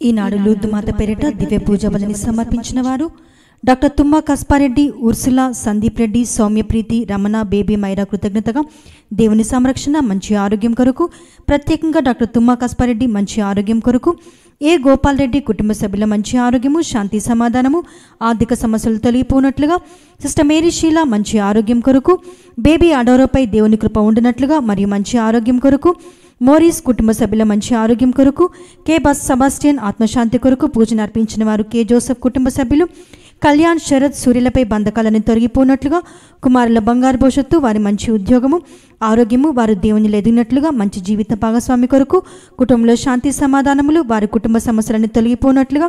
ఈనాడు లూర్దుమాత పేరిట దివ్య పూజ బలిని సమర్పించిన వారు doctor Tumma Kaspareddy Ursula Sandeep Reddy Soumyapreethi Ramana baby Myra కృతజ్ఞతగా దేవుని సంరక్షణ మంచి ఆరోగ్యం కొరకు ప్రత్యేకంగా డాక్టర్ తుమ్మా కస్పారెడ్డి మంచి ఆరోగ్యం కొరకు ఏ గోపాల్ రెడ్డి కుటుంబ సభ్యుల మంచి ఆరోగ్యము శాంతి సమాధానము ఆర్థిక సమస్యలు తొలగిపోనట్లుగా సిస్టర్ మేరీ షీలా మంచి ఆరోగ్యం కొరకు బేబీ అడోరోపై దేవుని కృప ఉండినట్లుగా మరియు మంచి ఆరోగ్యం కొరకు మోరీస్ కుటుంబ సభ్యుల మంచి ఆరోగ్యం కొరకు కే బస్ సబాస్టియన్ ఆత్మశాంతి కొరకు పూజను అర్పించిన వారు కే జోసెఫ్ కుటుంబ సభ్యులు కళ్యాణ్ శరత్ సూర్యులపై బంధకాలను తొలగిపోనట్లుగా కుమారుల బంగారు భవిష్యత్తు వారి మంచి ఉద్యోగము ఆరోగ్యము వారు దేవుని ఎదిగినట్లుగా మంచి జీవిత భాగస్వామి కొరకు కుటుంబంలో శాంతి సమాధానములు వారి కుటుంబ సమస్యలను తొలగిపోనట్లుగా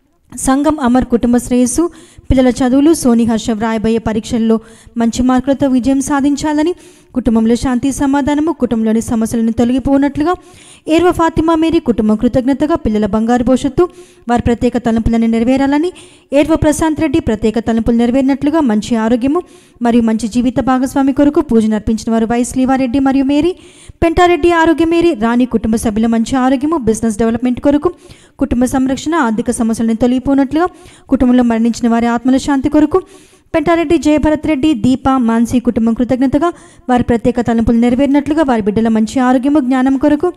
సంఘం అమర్ కుటుంబ శ్రేయస్సు పిల్లల చదువులు సోని హర్ష వ్రాయబోయే పరీక్షల్లో మంచి మార్కులతో విజయం సాధించాలని కుటుంబంలో శాంతి సమాధానము కుటుంబంలోని సమస్యలను తొలగిపోనట్లుగా ఏర్వ ఫాతిమా మేరీ కుటుంబం కృతజ్ఞతగా పిల్లల బంగారు భవిష్యత్తు వారి ప్రత్యేక తలంపులను నెరవేరాలని ఏర్వ ప్రశాంత్ రెడ్డి ప్రత్యేక తలంపులు నెరవేరినట్లుగా మంచి ఆరోగ్యము మరియు మంచి జీవిత భాగస్వామి కొరకు పూజను అర్పించిన వారు వై శ్రీవారెడ్డి మరియు మేరీ పెంటారెడ్డి ఆరోగ్య మేరీ రాణి కుటుంబ సభ్యుల మంచి ఆరోగ్యము బిజినెస్ డెవలప్మెంట్ కొరకు కుటుంబ సంరక్షణ ఆర్థిక సమస్యలను తొలగిపోనట్లుగా కుటుంబంలో మరణించిన వారి ఆత్మల శాంతి కొరకు పెంటారెడ్డి జయభరత్ రెడ్డి దీప మాన్సీ కుటుంబం కృతజ్ఞతగా వారి ప్రత్యేక తలంపులు నెరవేరినట్లుగా వారి బిడ్డల మంచి ఆరోగ్యము జ్ఞానం కొరకు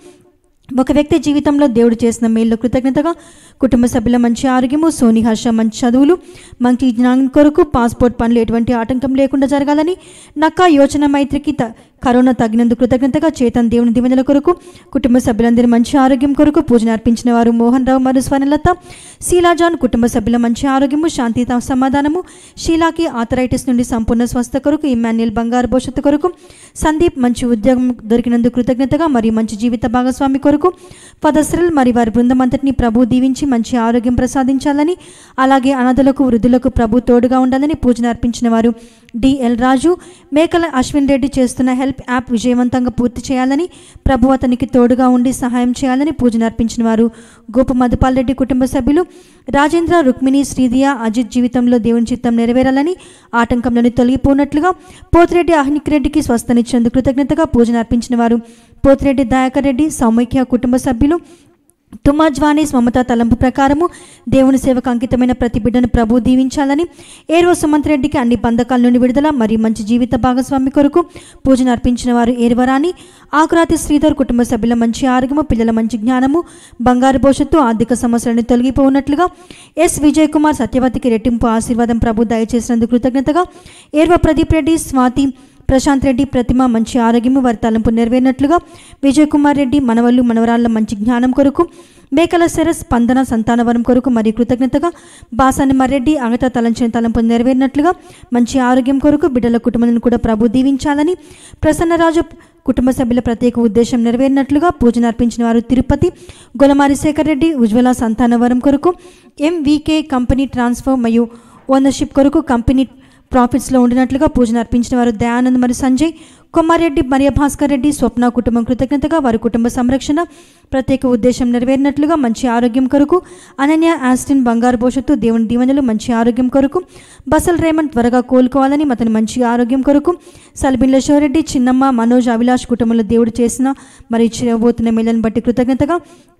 ఒక వ్యక్తి జీవితంలో దేవుడు చేసిన మేలు కృతజ్ఞతగా కుటుంబ సభ్యుల మంచి ఆరోగ్యము సోని హర్ష మంచి చదువులు మంచి జ్ఞానం కొరకు పాస్పోర్ట్ పనులు ఎటువంటి ఆటంకం లేకుండా జరగాలని నక్కా యోచన మైత్రికి త కరోనా తగినందుకు కృతజ్ఞతగా చేతన్ దేవుని దివెనల కొరకు కుటుంబ సభ్యులందరి మంచి ఆరోగ్యం కొరకు పూజను అర్పించిన వారు మోహన్ రావు మరియు స్వర్ణలత శీలాజాన్ కుటుంబ సభ్యుల మంచి ఆరోగ్యము శాంతి సమాధానము షీలాకి ఆథరైటిస్ నుండి సంపూర్ణ స్వస్థ కొరకు ఇమాన్యుల్ బంగారు భవిష్యత్తు కొరకు సందీప్ మంచి ఉద్యోగం దొరికినందుకు కృతజ్ఞతగా మరియు మంచి జీవిత భాగస్వామి కొరకు పదశ్రల్ మరియు వారి బృందం అంతటిని ప్రభు దీవించి మంచి ఆరోగ్యం ప్రసాదించాలని అలాగే అనాథులకు వృద్ధులకు ప్రభు తోడుగా ఉండాలని పూజను అర్పించిన వారు డిఎల్ రాజు మేకల అశ్విన్ రెడ్డి చేస్తున్న హెల్ప్ యాప్ విజయవంతంగా పూర్తి చేయాలని ప్రభు అతనికి తోడుగా ఉండి సహాయం చేయాలని పూజను అర్పించిన వారు గోప మధుపాల్ రెడ్డి కుటుంబ సభ్యులు రాజేంద్ర రుక్మిణి శ్రీదియ అజిత్ జీవితంలో దేవుని చిత్తం నెరవేరాలని ఆటంకంలోని తొలగిపోనట్లుగా పోతిరెడ్డి అహ్నిక్ రెడ్డికి స్వస్థనిచ్చేందుకు కృతజ్ఞతగా పూజను అర్పించిన వారు పోతిరెడ్డి దయాకర్ రెడ్డి సౌమైక్య కుటుంబ సభ్యులు తుమాజ్వానీస్ మమత తలంపు ప్రకారము దేవుని సేవకు అంకితమైన ప్రతి బిడ్డను ప్రభు దీవించాలని ఏరో సుమంత్ రెడ్డికి అన్ని బంధకాల నుండి విడుదల మరియు మంచి జీవిత భాగస్వామి కొరకు పూజను అర్పించిన వారు ఏర్వరాని ఆకురాతి శ్రీధర్ కుటుంబ సభ్యుల మంచి ఆరోగ్యము పిల్లల మంచి జ్ఞానము బంగారు భవిష్యత్తు ఆర్థిక సమస్యలను తొలగిపోనట్లుగా ఎస్ విజయ్ కుమార్ సత్యవతికి రెట్టింపు ఆశీర్వాదం ప్రభు దయచేసినందుకు కృతజ్ఞతగా ఏర్వ ప్రదీప్ రెడ్డి స్వాతి ప్రశాంత్ రెడ్డి ప్రతిమ మంచి ఆరోగ్యము వారి తలంపు నెరవేరినట్లుగా విజయ్ కుమార్ రెడ్డి మనవళ్ళు మనవరాళ్ళ మంచి జ్ఞానం కొరకు మేకల శరస్ స్పందన సంతానవరం కొరకు మరియు కృతజ్ఞతగా బాసాని మర్రెడ్డి అగత తలంచిన తలంపు నెరవేరినట్లుగా మంచి ఆరోగ్యం కొరకు బిడ్డల కుటుంబాలను కూడా ప్రభు దీవించాలని ప్రసన్నరాజు కుటుంబ సభ్యుల ప్రత్యేక ఉద్దేశం నెరవేరినట్లుగా పూజను అర్పించిన వారు తిరుపతి గొలమారి శేఖర్ రెడ్డి ఉజ్వల సంతానవరం కొరకు ఎంవికే కంపెనీ ట్రాన్స్ఫర్ మరియు ఓనర్షిప్ కొరకు కంపెనీ ప్రాఫిట్స్లో ఉండినట్లుగా పూజను అర్పించిన వారు దయానంద్ మరియు సంజయ్ కొమ్మారెడ్డి మరియ భాస్కర్ రెడ్డి స్వప్న కుటుంబం కృతజ్ఞతగా వారి కుటుంబ సంరక్షణ ప్రత్యేక ఉద్దేశం నెరవేరినట్లుగా మంచి ఆరోగ్యం కొరకు అనన్య ఆస్టిన్ బంగారు భవిష్యత్తు దేవుని దీవెనలు మంచి ఆరోగ్యం కొరకు బసల్ రేమంత్ త్వరగా కోలుకోవాలని అతని మంచి ఆరోగ్యం కొరకు సల్బిన్ల శివరెడ్డి చిన్నమ్మ మనోజ్ అభిలాష్ కుటుంబంలో దేవుడు చేసిన మరియు చేయబోతున్న మేలను బట్టి కృతజ్ఞతగా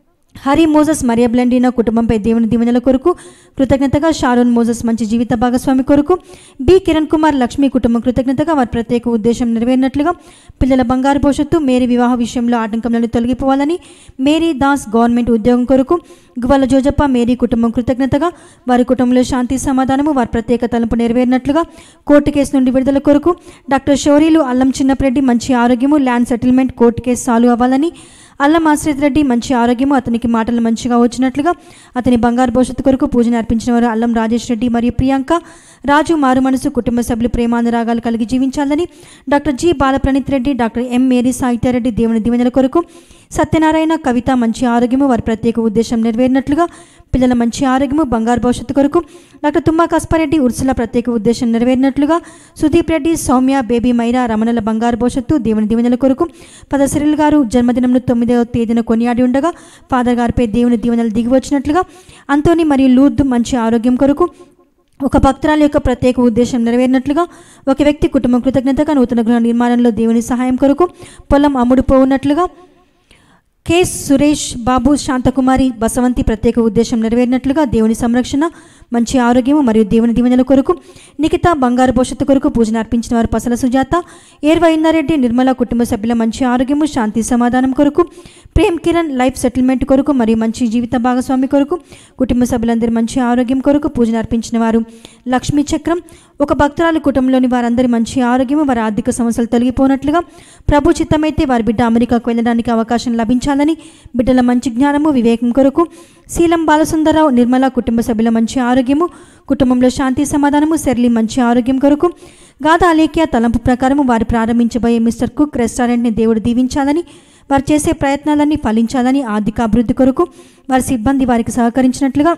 హరి మోజస్ మరియ బ్లెండినా కుటుంబంపై దేవుని దీవెనల కొరకు కృతజ్ఞతగా షారోన్ మోజస్ మంచి జీవిత భాగస్వామి కొరకు బి కిరణ్ కుమార్ లక్ష్మి కుటుంబం కృతజ్ఞతగా వారి ప్రత్యేక ఉద్దేశం నెరవేరినట్లుగా పిల్లల బంగారు భవిష్యత్తు మేరీ వివాహ విషయంలో ఆటంకంలను తొలగిపోవాలని మేరీ దాస్ గవర్నమెంట్ ఉద్యోగం కొరకు గువ్వల జోజప్ప మేరీ కుటుంబం కృతజ్ఞతగా వారి కుటుంబంలో శాంతి సమాధానము వారి ప్రత్యేక తలుపు నెరవేరినట్లుగా కోర్టు కేసు నుండి విడుదల కొరకు డాక్టర్ షోరీలు అల్లం చిన్నప్రెడ్డి మంచి ఆరోగ్యము land settlement court case solve అవ్వాలని అల్లం ఆశ్రిత్ రెడ్డి మంచి ఆరోగ్యము అతనికి మాటలు మంచిగా వచ్చినట్లుగా అతని బంగారు భవిష్యత్తు కొరకు పూజను అర్పించిన వారు అల్లం రాజేష్ రెడ్డి మరియు ప్రియాంక రాజు మారు మనసు కుటుంబ సభ్యులు ప్రేమానురాగాలు కలిగి జీవించాలని doctor G Balapraneeth Reddy doctor M Mary Sahithyareddy దేవుని దీవెనల కొరకు సత్యనారాయణ కవిత మంచి ఆరోగ్యము వారి ప్రత్యేక ఉద్దేశం నెరవేరినట్లుగా పిల్లల మంచి ఆరోగ్యము బంగారు భవిష్యత్తు కొరకు డాక్టర్ తుమ్మా కస్పారెడ్డి ఉర్సుల ప్రత్యేక ఉద్దేశం నెరవేరినట్లుగా సుదీప్ రెడ్డి సౌమ్య బేబీ మైరా రమణల బంగారు భవిష్యత్తు దేవుని దీవెనల కొరకు పదసిరిల్ గారు జన్మదినంను తొమ్మిదవ తేదీన కొనియాడి ఉండగా ఫాదర్ గారిపై దేవుని దీవెనలు దిగి వచ్చినట్లుగా అంతోని మరియు లూర్ద్ మంచి ఆరోగ్యం కొరకు ఒక భక్తురాలి యొక్క ప్రత్యేక ఉద్దేశం నెరవేరినట్లుగా ఒక వ్యక్తి కుటుంబం కృతజ్ఞతగా నూతన గృహ నిర్మాణంలో దేవుని సహాయం కొరకు పొలం అమ్ముడుపోవున్నట్లుగా కె సురేష్ బాబు శాంతకుమారి బసవంతి ప్రత్యేక ఉద్దేశం నెరవేరినట్లుగా దేవుని సంరక్షణ మంచి ఆరోగ్యము మరియు దేవుని దీవెనల కొరకు నిఖిత బంగారు భవిష్యత్తు కొరకు పూజను అర్పించిన వారు పసల సుజాత ఏర్వ ఇందారెడ్డి నిర్మల కుటుంబ సభ్యుల మంచి ఆరోగ్యము శాంతి సమాధానం కొరకు ప్రేమ్ కిరణ్ లైఫ్ సెటిల్మెంట్ కొరకు మరియు మంచి జీవిత భాగస్వామి కొరకు కుటుంబ సభ్యులందరి మంచి ఆరోగ్యం కొరకు పూజను అర్పించిన వారు లక్ష్మీ చక్రం ఒక భక్తురాలు కుటుంబంలోని వారందరి మంచి ఆరోగ్యము వారి ఆర్థిక సమస్యలు తొలగిపోనట్లుగా ప్రభు చిత్తమైతే వారి బిడ్డ అమెరికాకు వెళ్ళడానికి అవకాశం లభించాలని బిడ్డల మంచి జ్ఞానము వివేకం కొరకు శీలం బాలసుందరరావు నిర్మల కుటుంబ సభ్యుల మంచి ఆరోగ్యము కుటుంబంలో శాంతి సమాధానము సెర్లి మంచి ఆరోగ్యం కొరకు గాథ అలేఖ్య తలంపు ప్రకారము వారు ప్రారంభించబోయే మిస్టర్ కుక్ రెస్టారెంట్ని దేవుడు దీవించాలని వారు చేసే ప్రయత్నాలన్నీ ఫలించాలని ఆర్థిక అభివృద్ధి కొరకు వారి సిబ్బంది వారికి సహకరించినట్లుగా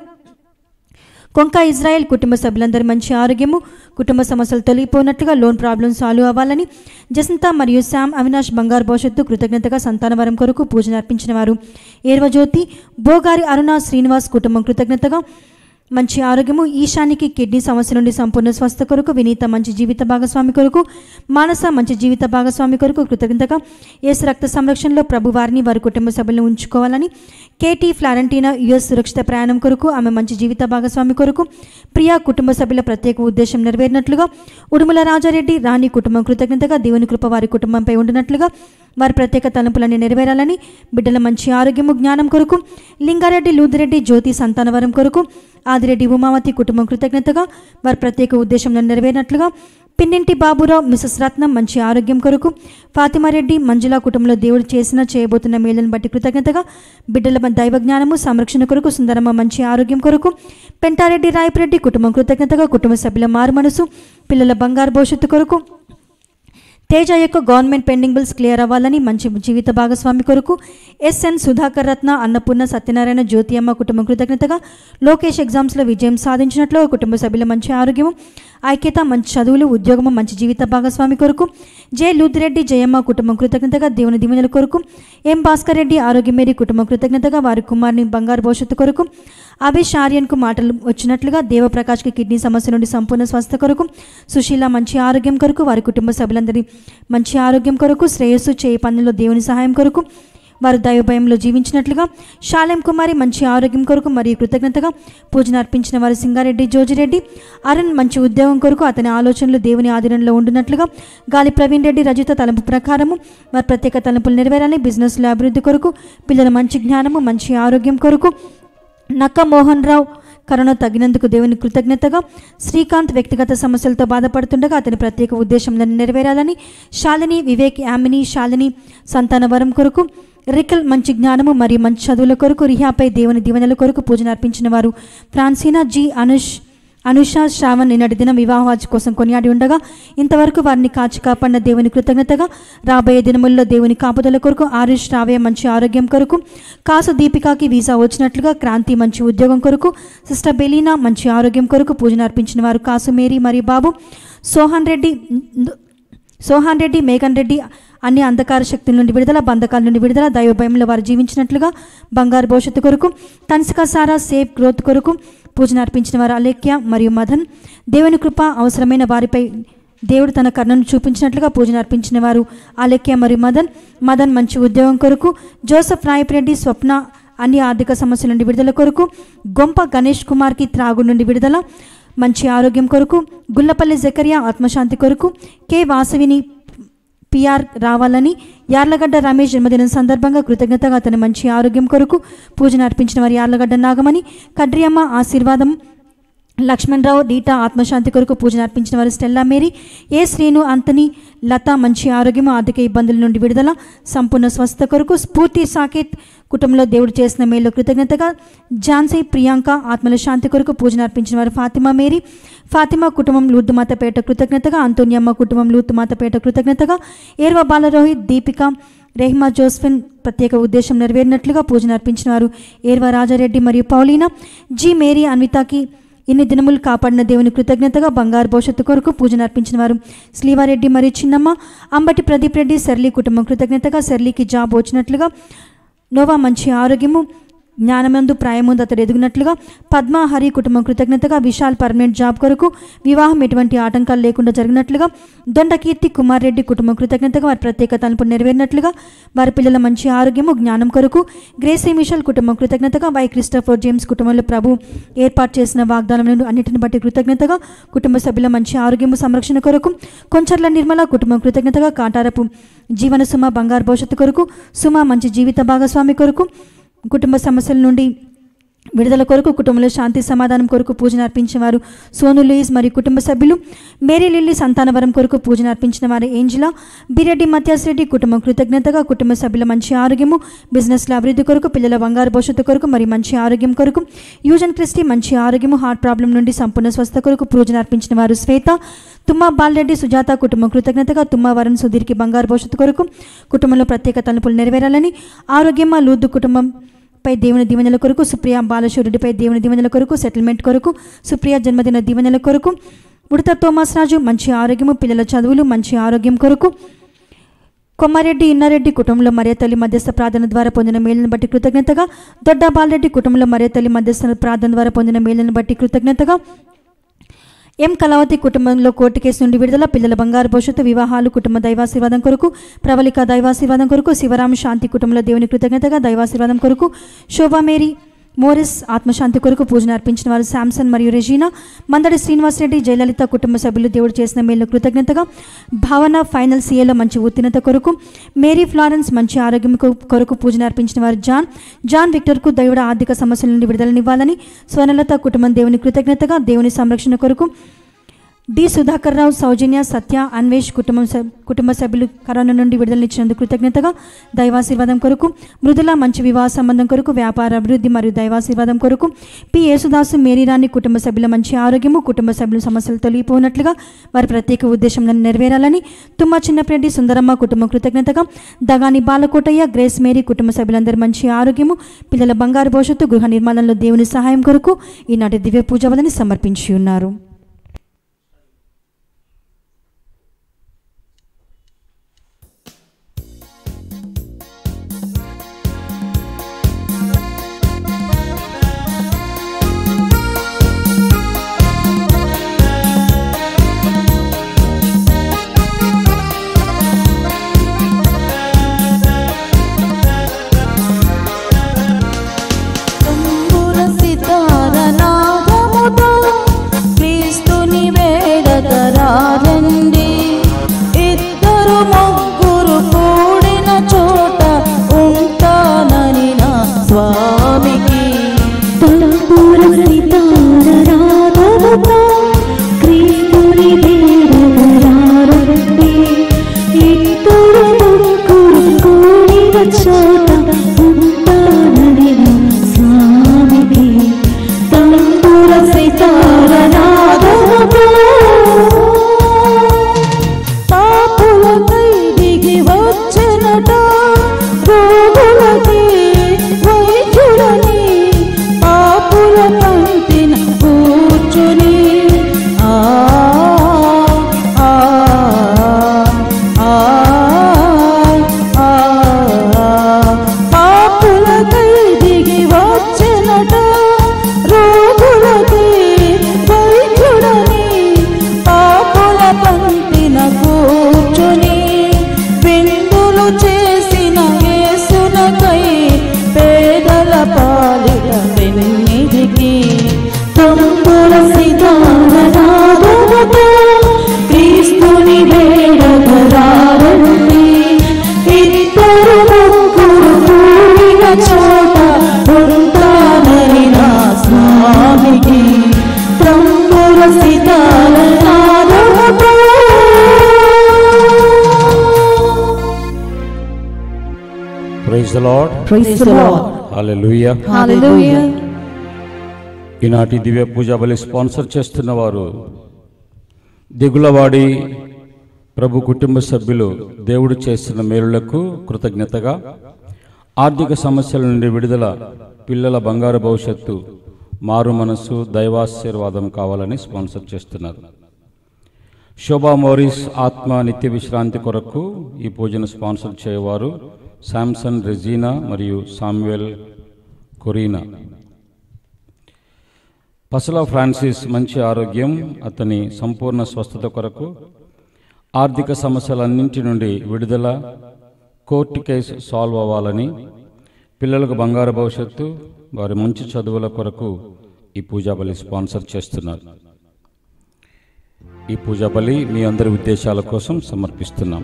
కొంక ఇజ్రాయెల్ కుటుంబ సభ్యులందరి మంచి ఆరోగ్యము కుటుంబ సమస్యలు తొలగిపోయినట్లుగా లోన్ ప్రాబ్లమ్ సాల్వ్ అవ్వాలని జసంత మరియు శామ్ అవినాష్ బంగారు భవిష్యత్తు కృతజ్ఞతగా సంతానవరం కొరకు పూజను అర్పించిన వారు ఏర్వజ్యోతి బోగారి అరుణ శ్రీనివాస్ కుటుంబం కృతజ్ఞతగా మంచి ఆరోగ్యము ఈశానికి కిడ్నీ సమస్య నుండి సంపూర్ణ స్వస్థ కొరకు వినీత మంచి జీవిత భాగస్వామి కొరకు మానస మంచి జీవిత భాగస్వామి కొరకు కృతజ్ఞతగా యేసు రక్త సంరక్షణలో ప్రభు వారిని వారి కుటుంబ సభ్యులను ఉంచుకోవాలని కేటీ ఫ్లారెంటీనా యుఎస్ సురక్షిత ప్రయాణం కొరకు ఆమె మంచి జీవిత భాగస్వామి కొరకు ప్రియా కుటుంబ సభ్యుల ప్రత్యేక ఉద్దేశం నెరవేరినట్లుగా ఉడుమల రాజారెడ్డి రాణి కుటుంబం కృతజ్ఞతగా దేవుని కృప వారి కుటుంబంపై ఉండినట్లుగా వారి ప్రత్యేక తలంపులన్నీ నెరవేరాలని బిడ్డల మంచి ఆరోగ్యము జ్ఞానం కొరకు లింగారెడ్డి లూదిరెడ్డి జ్యోతి సంతానవరం కొరకు ఆదిరెడ్డి ఉమావతి కుటుంబం కృతజ్ఞతగా వారి ప్రత్యేక ఉద్దేశంలో నెరవేరినట్లుగా పిన్నింటి బాబురావు మిసెస్ రత్నం మంచి ఆరోగ్యం కొరకు ఫాతిమారెడ్డి మంజుల కుటుంబంలో దేవుడు చేసిన చేయబోతున్న మేలును బట్టి కృతజ్ఞతగా బిడ్డల దైవ జ్ఞానము సంరక్షణ కొరకు సుందరమ్మ మంచి ఆరోగ్యం కొరకు పెంటారెడ్డి రాయపరెడ్డి కుటుంబం కృతజ్ఞతగా కుటుంబ సభ్యుల మారు మనసు పిల్లల బంగారు భవిష్యత్తు కొరకు తేజ యొక్క గవర్నమెంట్ పెండింగ్ బిల్స్ క్లియర్ అవ్వాలని మంచి జీవిత భాగస్వామి కొరకు ఎస్ఎన్ సుధాకర్ రత్న అన్నపూర్ణ సత్యనారాయణ జ్యోతి అమ్మ కుటుంబం కృతజ్ఞతగా లోకేష్ ఎగ్జామ్స్లో విజయం సాధించినట్లు కుటుంబ సభ్యుల మంచి ఆరోగ్యము ఐక్యత మంచి చదువులు ఉద్యోగము మంచి జీవిత భాగస్వామి కొరకు జె లూదిరెడ్డి జయమ్మ కుటుంబం కృతజ్ఞతగా దేవుని దీవెనల కొరకు ఎం భాస్కర్ రెడ్డి ఆరోగ్యమేరి కుటుంబం కృతజ్ఞతగా వారి కుమారుని బంగారు భవిష్యత్తు కొరకు అభిష్ ఆర్యన్కు మాటలు వచ్చినట్లుగా దేవప్రకాష్కి కిడ్నీ సమస్య నుండి సంపూర్ణ స్వస్థ కొరకు సుశీల మంచి ఆరోగ్యం కొరకు వారి కుటుంబ సభ్యులందరి మంచి ఆరోగ్యం కొరకు శ్రేయస్సు చేయి పనుల్లో దేవుని సహాయం కొరకు వారు దైవభయంలో జీవించినట్లుగా శాలెం కుమారి మంచి ఆరోగ్యం కొరకు మరియు కృతజ్ఞతగా పూజను అర్పించిన వారు సింగారెడ్డి జోజిరెడ్డి అరుణ్ మంచి ఉద్యోగం కొరకు అతని ఆలోచనలు దేవుని ఆధీనంలో ఉండినట్లుగా గాలి ప్రవీణ్ రెడ్డి రజిత తలంపు ప్రకారము వారి ప్రత్యేక తలంపులు నెరవేరాలని బిజినెస్లో అభివృద్ధి కొరకు పిల్లల మంచి జ్ఞానము మంచి ఆరోగ్యం కొరకు నక్క మోహన్ రావు కరోనా తగినందుకు దేవుని కృతజ్ఞతగా శ్రీకాంత్ వ్యక్తిగత సమస్యలతో బాధపడుతుండగా అతని ప్రత్యేక ఉద్దేశంలో నెరవేరాలని శాలిని వివేక్ యామిని శాలిని సంతాన వరం కొరకు రికల్ మంచి జ్ఞానము మరియు మంచి చదువుల కొరకు రిహాపై దేవుని దీవెనల కొరకు పూజను అర్పించిన వారు ఫ్రాన్సీనా జి అనుష్ అనుష శ్రావణ్ నిన్నటి దినం వివాహాజ్ కోసం కొనియాడి ఉండగా ఇంతవరకు వారిని కాచి కాపాడిన దేవుని కృతజ్ఞతగా రాబోయే దినముల్లో దేవుని కాపుదల కొరకు ఆరుష్ రావే మంచి ఆరోగ్యం కొరకు కాసు దీపికాకి వీసా వచ్చినట్లుగా క్రాంతి మంచి ఉద్యోగం కొరకు సిస్టర్ బెలీనా మంచి ఆరోగ్యం కొరకు పూజను అర్పించిన వారు కాసు మేరీ మరియు బాబు సోహన్ రెడ్డి సోహాన్ రెడ్డి మేఘన్ రెడ్డి అన్ని అంధకార శక్తుల నుండి విడుదల బంధకాల నుండి విడుదల దైవ భయంలో వారు జీవించినట్లుగా బంగారు భవిష్యత్తు కొరకు తన్సిక సారా సేఫ్ గ్రోత్ కొరకు పూజను అర్పించిన వారు అలేఖ్య మరియు మదన్ దేవుని కృప అవసరమైన వారిపై దేవుడు తన కర్ణను చూపించినట్లుగా పూజను అర్పించిన వారు అలేఖ్య మరియు మదన్ మదన్ మంచి ఉద్యోగం కొరకు జోసఫ్ రాయపిరెడ్డి స్వప్న అన్ని ఆర్థిక సమస్యల నుండి విడుదల కొరకు గొంప గణేష్ కుమార్కి త్రాగు నుండి విడుదల మంచి ఆరోగ్యం కొరకు గుల్లపల్లి జకరియా ఆత్మశాంతి కొరకు కె వాసవిని పిఆర్ రావాలని యార్లగడ్డ రమేష్ జన్మదినం సందర్భంగా కృతజ్ఞతగా అతని మంచి ఆరోగ్యం కొరకు పూజను అర్పించిన వారి యార్లగడ్డ నాగమణి కడ్రియమ్మ ఆశీర్వాదం లక్ష్మణరావు డీటా ఆత్మశాంతి కొరకు పూజను అర్పించిన వారు స్టెల్లా మేరీ ఏ శ్రీను అంతని లత మంచి ఆరోగ్యం ఆర్థిక ఇబ్బందుల నుండి విడుదల సంపూర్ణ స్వస్థ కొరకు స్ఫూర్తి సాకేత్ కుటుంబంలో దేవుడు చేసిన మేలు కృతజ్ఞతగా ఝాన్సీ ప్రియాంక ఆత్మల శాంతి కొరకు పూజను అర్పించిన వారు ఫాతిమా మేరీ ఫాతిమా కుటుంబం లూతుమాతపేట కృతజ్ఞతగా అంతోనియమ్మ కుటుంబం లూతుమాతపేట కృతజ్ఞతగా ఏర్వ బాలరోహిత్ దీపిక రెహ్మా జోస్ఫిన్ ప్రత్యేక ఉద్దేశం నెరవేరినట్లుగా పూజను అర్పించిన వారు ఏర్వ రాజారెడ్డి మరియు పౌలీనా జి మేరీ అన్వితాకి ఇన్ని దినములు కాపాడిన దేవుని కృతజ్ఞతగా బంగారు భవిష్యత్తు కొరకు పూజను అర్పించిన వారు శ్రీవారెడ్డి మరియు చిన్నమ్మ అంబటి ప్రదీప్ రెడ్డి సెర్లీ కుటుంబం కృతజ్ఞతగా సెర్లీకి జాబ్ వచ్చినట్లుగా నోవా మంచి ఆరోగ్యము జ్ఞానమందు ప్రాయముందు అతడు ఎదుగునట్లుగా పద్మ హరి కుటుంబం కృతజ్ఞతగా విశాల్ పర్మనెంట్ జాబ్ కొరకు వివాహం ఎటువంటి ఆటంకాలు లేకుండా జరిగినట్లుగా దొండకీర్తి కుమార్ రెడ్డి కుటుంబం కృతజ్ఞతగా వారి ప్రత్యేక తలుపు నెరవేరినట్లుగా వారి పిల్లల మంచి ఆరోగ్యము జ్ఞానం కొరకు గ్రేసీ మిషల్ కుటుంబం కృతజ్ఞతగా వై క్రిస్టఫర్ జేమ్స్ కుటుంబంలో ప్రభు ఏర్పాటు చేసిన వాగ్దానములను అన్నిటిని బట్టి కృతజ్ఞతగా కుటుంబ సభ్యుల మంచి ఆరోగ్యము సంరక్షణ కొరకు కొంచర్ల నిర్మల కుటుంబం కృతజ్ఞతగా కాటారపు జీవన సుమ బంగారు భవిష్యత్తు కొరకు సుమ మంచి జీవిత భాగస్వామి కొరకు కుటుంబ సమస్యల నుండి విడుదల కొరకు కుటుంబంలో శాంతి సమాధానం కొరకు పూజన అర్పించిన వారు సోను లూయిస్ మరియు కుటుంబ సభ్యులు మేరీ లిల్లీ సంతానవరం కొరకు పూజన అర్పించిన వారు ఏంజిలా బిరెడ్డి మత్యాస్ రెడ్డి కుటుంబం కృతజ్ఞతగా కుటుంబ సభ్యుల మంచి ఆరోగ్యము బిజినెస్ల అభివృద్ధి కొరకు పిల్లల బంగారు భవిష్యత్తు కొరకు మరియు మంచి ఆరోగ్యం కొరకు యూజన్ క్రిస్టి మంచి ఆరోగ్యము హార్ట్ ప్రాబ్లం నుండి సంపూర్ణ స్వస్థ కొరకు పూజన అర్పించిన వారు శ్వేత తుమ్మ బాలరెడ్డి సుజాత కుటుంబం కృతజ్ఞతగా తుమ్మ వరుణ్ సుధీర్కి బంగారు భవిష్యత్తు కొరకు కుటుంబంలో ప్రత్యేక తలుపులు నెరవేరాలని ఆరోగ్యమ్మ లూద్దు కుటుంబం పై దేవుని దీవెనల కొరకు సుప్రియ బాలశూరుడిపై దేవుని దీవెనల కొరకు సెటిల్మెంట్ కొరకు సుప్రియ జన్మదిన దీవెనల కొరకు ఉడత తోమస్ రాజు మంచి ఆరోగ్యము పిల్లల చదువులు మంచి ఆరోగ్యం కొరకు కొమ్మారెడ్డి ఇన్నారెడ్డి కుటుంబంలో మరియ తల్లి మధ్యస్థ ప్రార్థన ద్వారా పొందిన మేలును బట్టి కృతజ్ఞతగా దొడ్డ బాలరెడ్డి కుటుంబంలో మరియ తల్లి మధ్యస్థ ప్రార్థన ద్వారా పొందిన మేలును బట్టి కృతజ్ఞతగా ఎం కళావతి కుటుంబంలో కోర్టు కేసు నుండి విడుదల పిల్లల బంగారు భవిష్యత్తు వివాహాలు కుటుంబ దైవాశీర్వాదం కొరకు ప్రవళిక దైవాశీర్వాదం కొరకు శివరామ శాంతి కుటుంబంలో దేవుని కృతజ్ఞతగా దైవాశీర్వాదం కొరకు శోభా మేరీ మోరిస్ ఆత్మశాంతి కొరకు పూజన అర్పించిన వారు శాంసన్ మరియు రెజీనా మందడి శ్రీనివాసరెడ్డి జయలలిత కుటుంబ సభ్యులు దేవుడు చేసిన మేలు కృతజ్ఞతగా భావన ఫైనల్ సీఏలో మంచి ఉత్తీర్ణత కొరకు మేరీ ఫ్లారెన్స్ మంచి ఆరోగ్యం కొ- కొరకు పూజన అర్పించిన వారు జాన్ జాన్ విక్టర్కు దేవుడు ఆర్థిక సమస్యల నుండి విడుదలనివ్వాలని స్వర్ణలత కుటుంబం దేవుని కృతజ్ఞతగా దేవుని సంరక్షణ కొరకు డి సుధాకర్ రావు సౌజన్య సత్య అన్వేష్ కుటుంబం సభ్- కుటుంబ సభ్యులు కరోనా నుండి విడుదలనిచ్చినందుకు కృతజ్ఞతగా దైవాశీర్వాదం కొరకు మృదుల మంచి వివాహ సంబంధం కొరకు వ్యాపార అభివృద్ధి మరియు దైవాశీర్వాదం కొరకు పి యేసుదాసు మేరీరాణి కుటుంబ సభ్యుల మంచి ఆరోగ్యము కుటుంబ సభ్యుల సమస్యలు తొలగిపోనట్లుగా వారి ప్రత్యేక ఉద్దేశంలో నెరవేరాలని తుమ్మ చిన్నప్రెడ్డి సుందరమ్మ కుటుంబం కృతజ్ఞతగా దగాని బాలకోటయ్య గ్రేస్ మేరీ కుటుంబ సభ్యులందరూ మంచి ఆరోగ్యము పిల్లల బంగారు భవిష్యత్తు గృహ నిర్మాణంలో దేవుని సహాయం కొరకు ఈనాటి దివ్య పూజ వలని సమర్పించి ఉన్నారు తంబుర సితార నాదముతో క్రీస్తుని వేడగరారండి ఇద్దరు ముగ్గురు కూడిన చోట ఉంటానని నా స్వామికి తంబూర సితార రాగముతో క్రీస్తుని వేడగరారండి. ఇద్దరు ముగ్గురు కూడిన చోట ఉంటానని నా స్వామికి. తంబూర సితార నాదముతో పాపులకై దిగి వచ్చెనట రోగులకి వైద్యుడని పాపుల పంతిన కూర్చుని ఆ ఆ ఆ ఆ పాపులకై దిగి వచ్చెనట రోగులకి వైద్యుడని పాపుల పంతిన కూర్చుని విందులు చేసిన యేసునకై పేదల పాలిట వెన్నిధికి తంబుర సితార నాదముతో క్రీస్తుని వేడగరారండి. ఇద్దరు ముగ్గురు కూడిన చోట ఉంటానని నా స్వామికి తంబుర Sitara నాదముతో praise the lord Praise the Lord. Hallelujah Hallelujah. ఈనాటి దివ్య పూజ బలి స్పాన్సర్ చేస్తున్న వారు దిగులవాడి ప్రభు కుటుంబ సభ్యులు దేవుడు చేస్తున్న మేలులకు కృతజ్ఞతగా ఆర్థిక సమస్యల నుండి విడుదల పిల్లల బంగారు భవిష్యత్తు మారు మనస్సు దైవాశీర్వాదం కావాలని స్పాన్సర్ చేస్తున్నారు శోభా మోరిస్ ఆత్మ నిత్య విశ్రాంతి కొరకు ఈ పూజను స్పాన్సర్ చేయవారు శాంసన్ రెజీనా మరియు సామ్యుయల్ కొరీనా పసల ఫ్రాన్సిస్ మంచి ఆరోగ్యం అతని సంపూర్ణ స్వస్థత కొరకు ఆర్థిక సమస్యలన్నింటి నుండి విడుదల కోర్టు కేసు సాల్వ్ అవ్వాలని పిల్లలకు బంగారు భవిష్యత్తు వారి మంచి చదువుల కొరకు ఈ పూజా బలి స్పాన్సర్ చేస్తున్నారు ఈ పూజా బలి మీ అందరి ఉద్దేశాల కోసం సమర్పిస్తున్నాం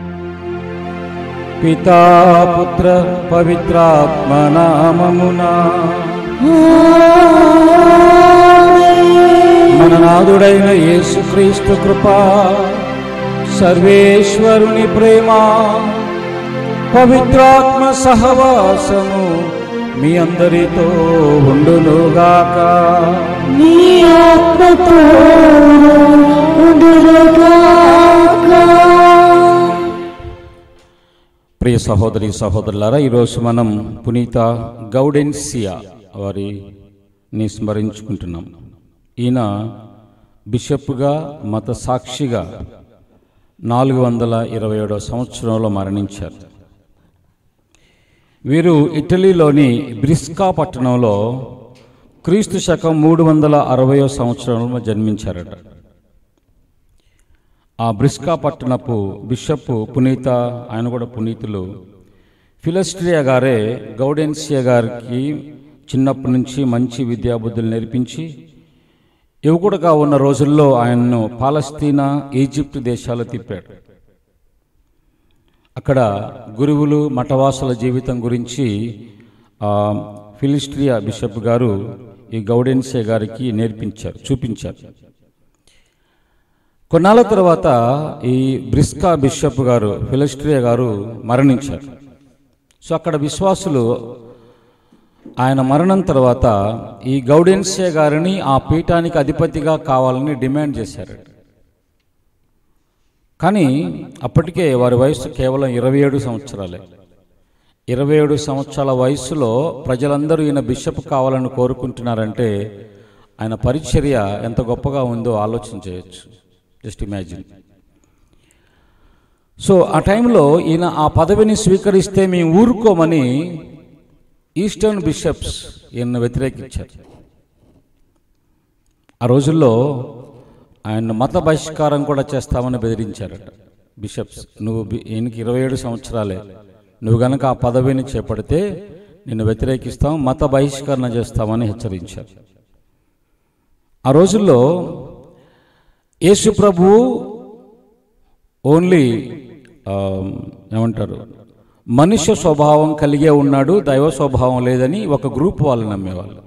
పితా పుత్ర పవిత్రాత్మ నామమునా మన నాదుడైన యేసుక్రీస్తు కృప సర్వేశ్వరుని ప్రేమ పవిత్రాత్మ సహవాసము మీ అందరితో ఉండునుగాక నీ ఆత్మతో ఉండునుగాక. ప్రియ సహోదరి సహోదరులారా ఈరోజు మనం పునీత గౌడెన్సియా వారిని స్మరించుకుంటున్నాం ఈయన బిషప్గా మత సాక్షిగా నాలుగు వందల ఇరవై ఏడో సంవత్సరంలో మరణించారు వీరు ఇటలీలోని బ్రిస్కా పట్టణంలో క్రీస్తు శకం మూడు వందల అరవయో సంవత్సరంలో జన్మించారట ఆ బ్రిస్కా పట్టణపు బిషప్ పునీత ఆయన కూడా పునీతులు ఫిలస్ట్రియా గారే గౌడెన్సియా గారికి చిన్నప్పటి నుంచి మంచి విద్యాబుద్ధులు నేర్పించి యువకుడుగా ఉన్న రోజుల్లో ఆయన్ను పాలస్తీనా ఈజిప్ట్ దేశాలు తిప్పాడు అక్కడ గురువులు మఠవాసుల జీవితం గురించి ఆ, ఫిలిస్ట్రియా బిషప్ గారు ఈ గౌడెన్సియా గారికి నేర్పించారు చూపించారు కొన్నాళ్ళ తర్వాత ఈ బ్రిస్కా బిషప్ గారు ఫిలిస్ట్రియా గారు మరణించారు సో అక్కడ విశ్వాసులు ఆయన మరణం తర్వాత ఈ గౌడెన్సియా గారిని ఆ పీఠానికి అధిపతిగా కావాలని డిమాండ్ చేశారు కానీ అప్పటికే వారి వయసు కేవలం ఇరవై ఏడు సంవత్సరాలే ఇరవై ఏడు సంవత్సరాల వయసులో ప్రజలందరూ ఈయన బిషప్ కావాలని కోరుకుంటున్నారంటే ఆయన పరిచర్య ఎంత గొప్పగా ఉందో ఆలోచన చేయొచ్చు జస్ట్ ఇమాజిన్ సో ఆ టైంలో ఈయన ఆ పదవిని స్వీకరిస్తే మేము ఊరుకోమని ఈస్టర్న్ బిషప్స్ ఈయన వ్యతిరేకించారు ఆ రోజుల్లో ఆయన మత బహిష్కారం కూడా చేస్తామని బెదిరించారట బిషప్స్ నువ్వు బి- ఈయనకి ఇరవై ఏడు సంవత్సరాలే నువ్వు గనక ఆ పదవిని చేపడితే నిన్ను వ్యతిరేకిస్తాం మత బహిష్కరణ చేస్తామని హెచ్చరించారు ఆ రోజుల్లో యేసు ప్రభువు ఓన్లీ ఆ, ఏమంటారు మనుష్య స్వభావం కలిగే ఉన్నాడు దైవ స్వభావం లేదని ఒక గ్రూప్ వాళ్ళు నమ్మేవాళ్ళు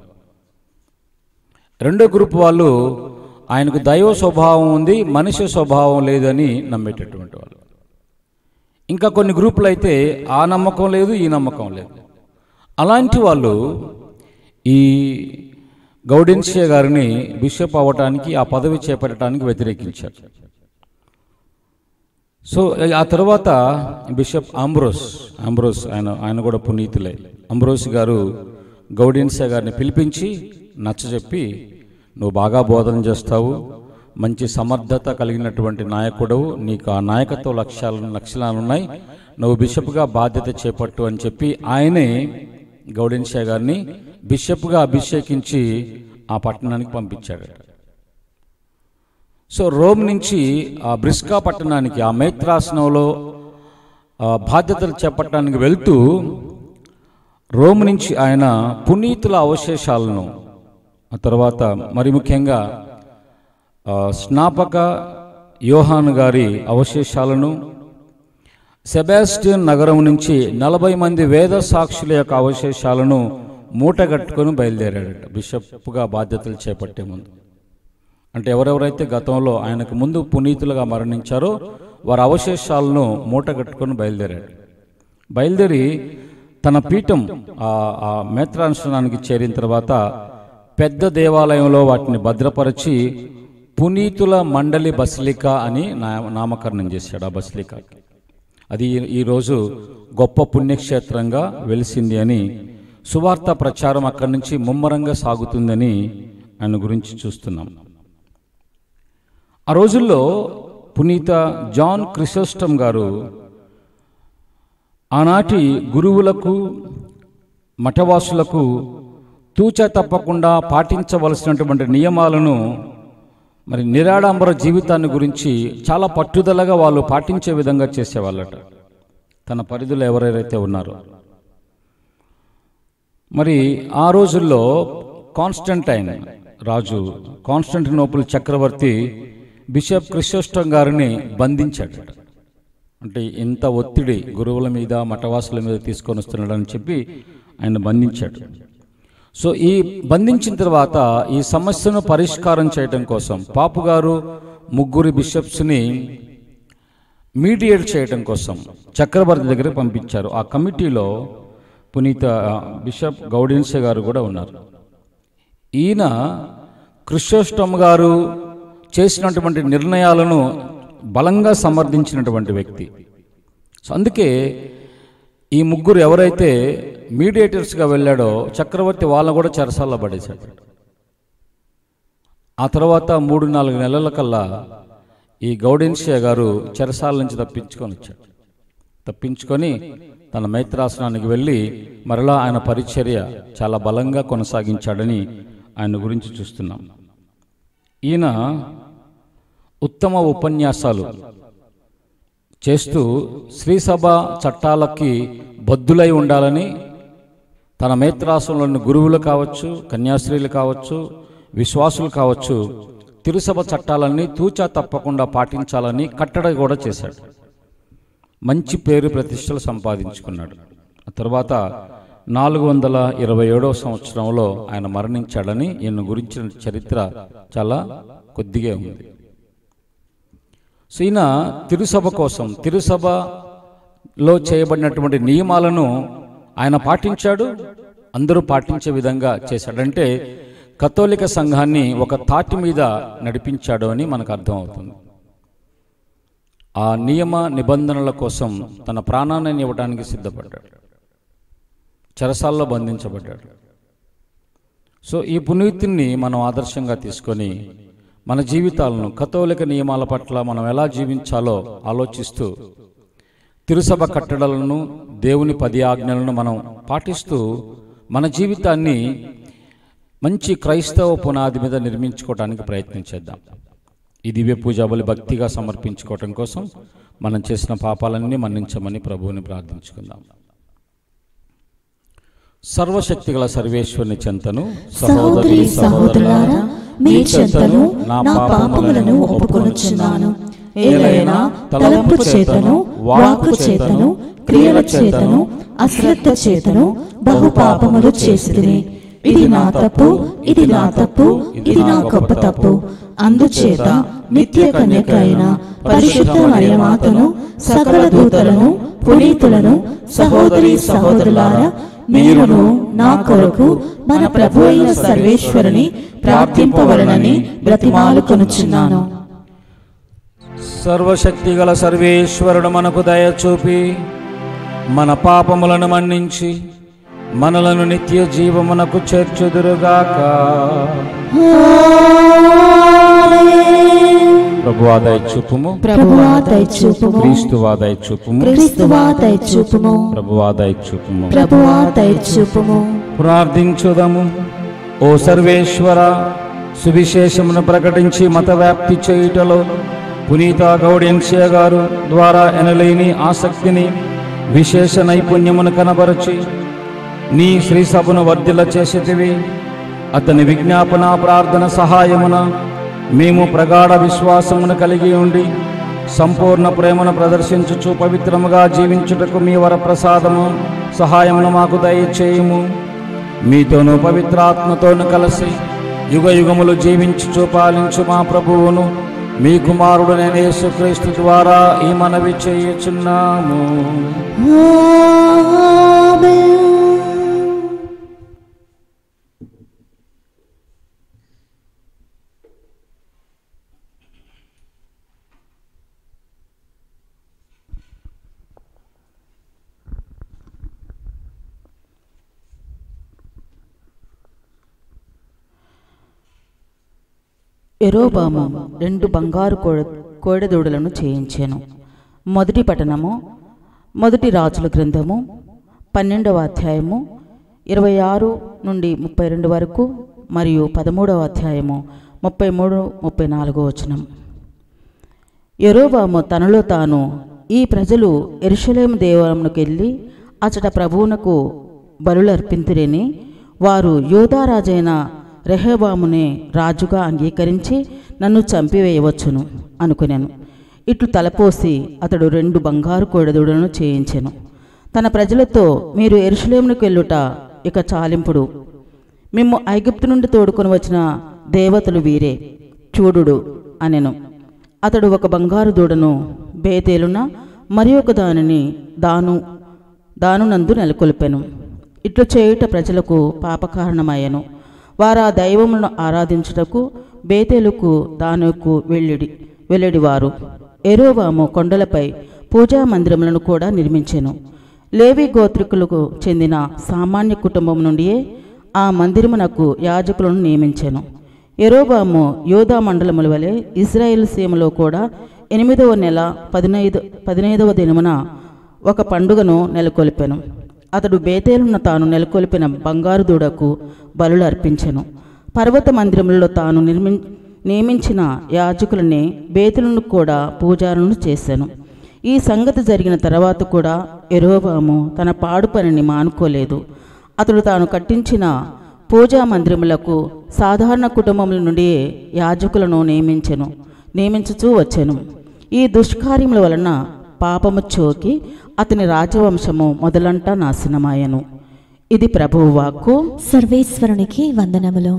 రెండో గ్రూప్ వాళ్ళు ఆయనకు దైవ స్వభావం ఉంది మనుష్య స్వభావం లేదని నమ్మేటటువంటి వాళ్ళు ఇంకా కొన్ని గ్రూపులు అయితే ఆ నమ్మకం లేదు ఈ నమ్మకం లేదు అలాంటి వాళ్ళు ఈ గౌడెన్షియా గారిని బిషప్ అవ్వటానికి ఆ పదవి చేపట్టడానికి వ్యతిరేకించారు సో ఆ తర్వాత బిషప్ ఆంబ్రోస్ ఆంబ్రోస్ ఆయన ఆయన కూడా పునీతులే అంబ్రోస్ గారు గౌడియన్సా గారిని పిలిపించి నచ్చజెప్పి నువ్వు బాగా బోధన చేస్తావు మంచి సమర్థత కలిగినటువంటి నాయకుడవు నీకు ఆ నాయకత్వ లక్ష్యాలు లక్షణాలు ఉన్నాయి నువ్వు బిషప్గా బాధ్యత చేపట్టు అని చెప్పి ఆయనే గౌడెన్షా గారిని బిషప్గా అభిషేకించి ఆ పట్టణానికి పంపించాడట సో రోమ్ నుంచి ఆ బ్రిస్కా పట్టణానికి ఆ మైత్రాసనంలో ఆ బాధ్యతలు చేపట్టడానికి వెళ్తూ రోమ్ నుంచి ఆయన పునీతుల అవశేషాలను ఆ తర్వాత మరి ముఖ్యంగా ఆ, స్నాపక యోహాను గారి అవశేషాలను సెబాస్టియన్ నగరం నుంచి నలభై మంది వేద సాక్షుల యొక్క అవశేషాలను మూటగట్టుకొని బయలుదేరాడట బిషప్గా బాధ్యతలు చేపట్టే ముందు అంటే ఎవరెవరైతే గతంలో ఆయనకు ముందు పునీతులుగా మరణించారో వారి అవశేషాలను మూటగట్టుకొని బయలుదేరాడు బయలుదేరి తన పీఠం ఆ ఆ మేత్రానుష్ఠానానికి చేరిన తర్వాత పెద్ద దేవాలయంలో వాటిని భద్రపరిచి పునీతుల మండలి బసిలికా అని నా- నామకరణం చేశాడు ఆ బసిలికా అది ఈ- ఈరోజు గొప్ప పుణ్యక్షేత్రంగా వెలిసింది అని సువార్త ప్రచారం అక్కడి నుంచి ముమ్మరంగా సాగుతుందని ఆయన గురించి చూస్తున్నాం ఆ రోజుల్లో పునీత జాన్ క్రిసోస్టమ్ గారు ఆనాటి గురువులకు మఠవాసులకు తూచా తప్పకుండా పాటించవలసినటువంటి నియమాలను మరి నిరాడంబర జీవితాన్ని గురించి చాలా పట్టుదలగా వాళ్ళు పాటించే విధంగా చేసేవాళ్ళట తన పరిధిలో ఎవరెవరైతే ఉన్నారో మరి ఆ రోజుల్లో కాన్స్టంటైన్ రాజు కాన్స్టంటినోపుల్ చక్రవర్తి బిషప్ క్రిస్టోస్టం గారిని బంధించాడు అంటే ఇంత ఒత్తిడి గురువుల మీద మఠవాసుల మీద తీసుకొని వస్తున్నాడని చెప్పి ఆయన బంధించాడు సో ఈ బంధించిన తర్వాత ఈ సమస్యను పరిష్కారం చేయడం కోసం పాపు గారు ముగ్గురు బిషప్స్ని మీడియేట్ చేయడం కోసం చక్రవర్తి దగ్గర పంపించారు ఆ కమిటీలో పునీత బిషప్ గౌడెన్సే గారు కూడా ఉన్నారు ఈయన క్రిస్టోస్టమ్ గారు చేసినటువంటి నిర్ణయాలను బలంగా సమర్థించినటువంటి వ్యక్తి సో అందుకే ఈ ముగ్గురు ఎవరైతే మీడియేటర్స్గా వెళ్ళాడో చక్రవర్తి వాళ్ళని కూడా చెరసాల్లో పడేశాడు ఆ తర్వాత మూడు నాలుగు నెలల కల్లా ఈ గౌడెన్షియా గారు చెరసాల నుంచి తప్పించుకొని వచ్చాడు తప్పించుకొని తన మైత్రాసనానికి వెళ్ళి మరలా ఆయన పరిచర్య చాలా బలంగా కొనసాగించాడని ఆయన గురించి చూస్తున్నాం ఈయన ఉత్తమ ఉపన్యాసాలు చేస్తూ శ్రీసభ చట్టాలకి బద్దులై ఉండాలని తన మేత్రాసంలోని గురువులు కావచ్చు కన్యాశ్రీలు కావచ్చు విశ్వాసులు కావచ్చు తిరుసభ చట్టాలన్నీ తూచా తప్పకుండా పాటించాలని కట్టడ కూడా చేశాడు మంచి పేరు ప్రతిష్టలు సంపాదించుకున్నాడు ఆ తర్వాత నాలుగు వందల ఇరవై ఏడవ సంవత్సరంలో ఆయన మరణించాడని ఈయన గురించిన చరిత్ర చాలా కొద్దిగా ఉంది సో ఈయన తిరుసభ కోసం తిరుసభలో చేయబడినటువంటి నియమాలను ఆయన పాటించాడు అందరూ పాటించే విధంగా చేశాడంటే కథోలిక సంఘాన్ని ఒక తాటి మీద నడిపించాడు అని మనకు అర్థమవుతుంది ఆ నియమ నిబంధనల కోసం తన ప్రాణాన్ని ఇవ్వడానికి సిద్ధపడ్డాడు చెరసాల్లో బంధించబడ్డాడు సో ఈ పునీతుని మనం ఆదర్శంగా తీసుకొని మన జీవితాలను కథోలిక నియమాల పట్ల మనం ఎలా జీవించాలో ఆలోచిస్తూ తిరుసభ కట్టడలను దేవుని పది ఆజ్ఞలను మనం పాటిస్తూ మన జీవితాన్ని మంచి క్రైస్తవ పునాది మీద నిర్మించుకోవడానికి ప్రయత్నం చేద్దాం ఈ దివ్య పూజా బలి భక్తిగా సమర్పించుకోవటం కోసం మనం చేసిన పాపాలన్నీ మన్నించమని ప్రభువుని ప్రార్థించుకుందాం సర్వశక్తిగల సర్వేశ్వరుని చెంతను సహోదరి సహోదరులారా మీ చెంతను నా పాపములను ఒప్పుకొనుచున్నాను ఏలైనా తలంపు చేతను వాక్కు చేతను క్రియల చేతను అశ్రద్ధ చేతను బహు పాపములు చేసితిని ఇది నా తప్పు ఇది నా తప్పు ఇది నా గొప్ప తప్పు అందుచేత నిత్య కన్యక అయిన పరిశుద్ధ మరియమాతను సకల దూతలను పునీతులను సహోదరి సహోదరులారా మీరును నా కొరకు మన ప్రభు అయిన సర్వేశ్వరుని ప్రార్థింపవలనని బ్రతిమాలు కొనుచున్నాను సర్వశక్తిగల సర్వేశ్వరుడు మనకు దయ చూపి మన పాపములను మన్నించి మనలను నిత్య జీవమునకు చేర్చుదురుగాక ప్రభువా దయ చూపుము ప్రభువా దయచూపుము క్రీస్తువా దయ చూపుము క్రీస్తువా దయచూపుము ప్రభువా దయ చూపుము ప్రభువా దయచూపుము ప్రార్థించుదము ఓ సర్వేశ్వర సువిశేషమును ప్రకటించి మత వ్యాప్తి చేయుటలో పునీత గౌడెన్షియా గారు ద్వారా ఎనలేని ఆసక్తిని విశేష నైపుణ్యమును కనబరచి నీ శ్రీ సభను వర్ధిల్ల చేసేటివి అతని విజ్ఞాపన ప్రార్థన సహాయమున మేము ప్రగాఢ విశ్వాసమును కలిగి ఉండి సంపూర్ణ ప్రేమను ప్రదర్శించుచు పవిత్రముగా జీవించుటకు మీ వరప్రసాదము సహాయమును మాకు దయచేయము మీతోనూ పవిత్రాత్మతోను కలిసి యుగ యుగములు జీవించుచు పాలించు మా ప్రభువును మీ కుమారుడు నేను యేసుక్రీస్తు ద్వారా ఈ మనవి చేయుచున్నాము ఎరోబాము రెండు బంగారు కోడె కోడెదూడలను చేయించాను మొదటి పట్టణము మొదటి రాజుల గ్రంథము పన్నెండవ అధ్యాయము ఇరవై ఆరు నుండి ముప్పై రెండు వరకు మరియు పదమూడవ అధ్యాయము ముప్పై మూడు ముప్పై నాలుగో వచనం యెరోబాము తనలో తాను ఈ ప్రజలు ఎరుషలేం దేవాలయమునకు వెళ్ళి అచట ప్రభువునకు బలులర్పింతురేని వారు యోధారాజైన రెహబామునే రాజుగా అంగీకరించి నన్ను చంపివేయవచ్చును అనుకునేను ఇట్లు తలపోసి అతడు రెండు బంగారు కోడెదూడలను చేయించెను తన ప్రజలతో మీరు ఎరుషలేమునకు వెళ్ళుట ఇక చాలింపుడు మేము ఐగుప్తు నుండి తోడుకొని వచ్చిన దేవతలు వీరే చూడుడు అనెను అతడు ఒక బంగారు దూడను బేతేలున మరి ఒక దానిని దాను దానునందు నెలకొల్పెను ఇట్లు చేయుట ప్రజలకు పాపకారణమయ్యను వారు ఆ దైవములను ఆరాధించుటకు బేతేలుకు దానుకు వెళ్ళిడి వెళ్ళిడివారు ఎరోవాము కొండలపై పూజా మందిరములను కూడా నిర్మించెను లేవి గోత్రికులకు చెందిన సామాన్య కుటుంబం నుండియే ఆ మందిరమునకు యాజకులను నియమించెను ఎరోబాము యోధా మండలముల వలె ఇజ్రాయెల్ సీమలో కూడా ఎనిమిదవ నెల పదినైదు పదినైదవ దినమున ఒక పండుగను నెలకొల్పెను అతడు బేతేలున్న తాను నెలకొల్పిన బంగారు దూడకు బలులు అర్పించెను పర్వత మందిరములలో తాను నిర్మి నియమించిన యాజకులని బేతులను కూడా పూజారులను చేశాను ఈ సంగతి జరిగిన తర్వాత కూడా ఎరోబాము తన పాడు పనిని మానుకోలేదు అతడు తాను కట్టించిన పూజా మందిరములకు సాధారణ కుటుంబముల నుండి యాజకులను నియమించెను నియమించుచూ వచ్చెను ఈ దుష్కార్యముల వలన పాపము చోకి అతని రాజవంశము మొదలంటా నాశనమాయను ఇది ప్రభువు వాక్కు సర్వేశ్వరునికి వందనములు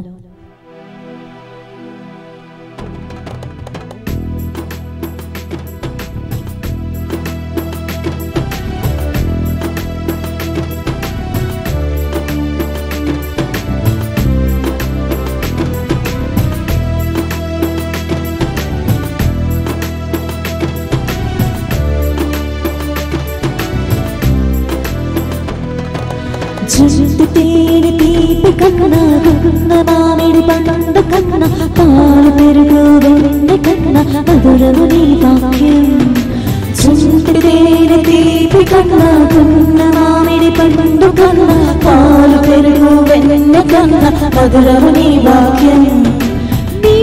జుట్టు తేనె తీపి కన్నా గున్న మామిడి పండు కన్నా పాలు పెరుగు వెన్నె కన్నా మధురము నీ వాక్యం జుట్టు తేనె తీపి కన్నా గున్న మామిడి పండు కన్నా పాలు పెరుగు వెన్నె కన్నా మధురము నీ వాక్యం నీ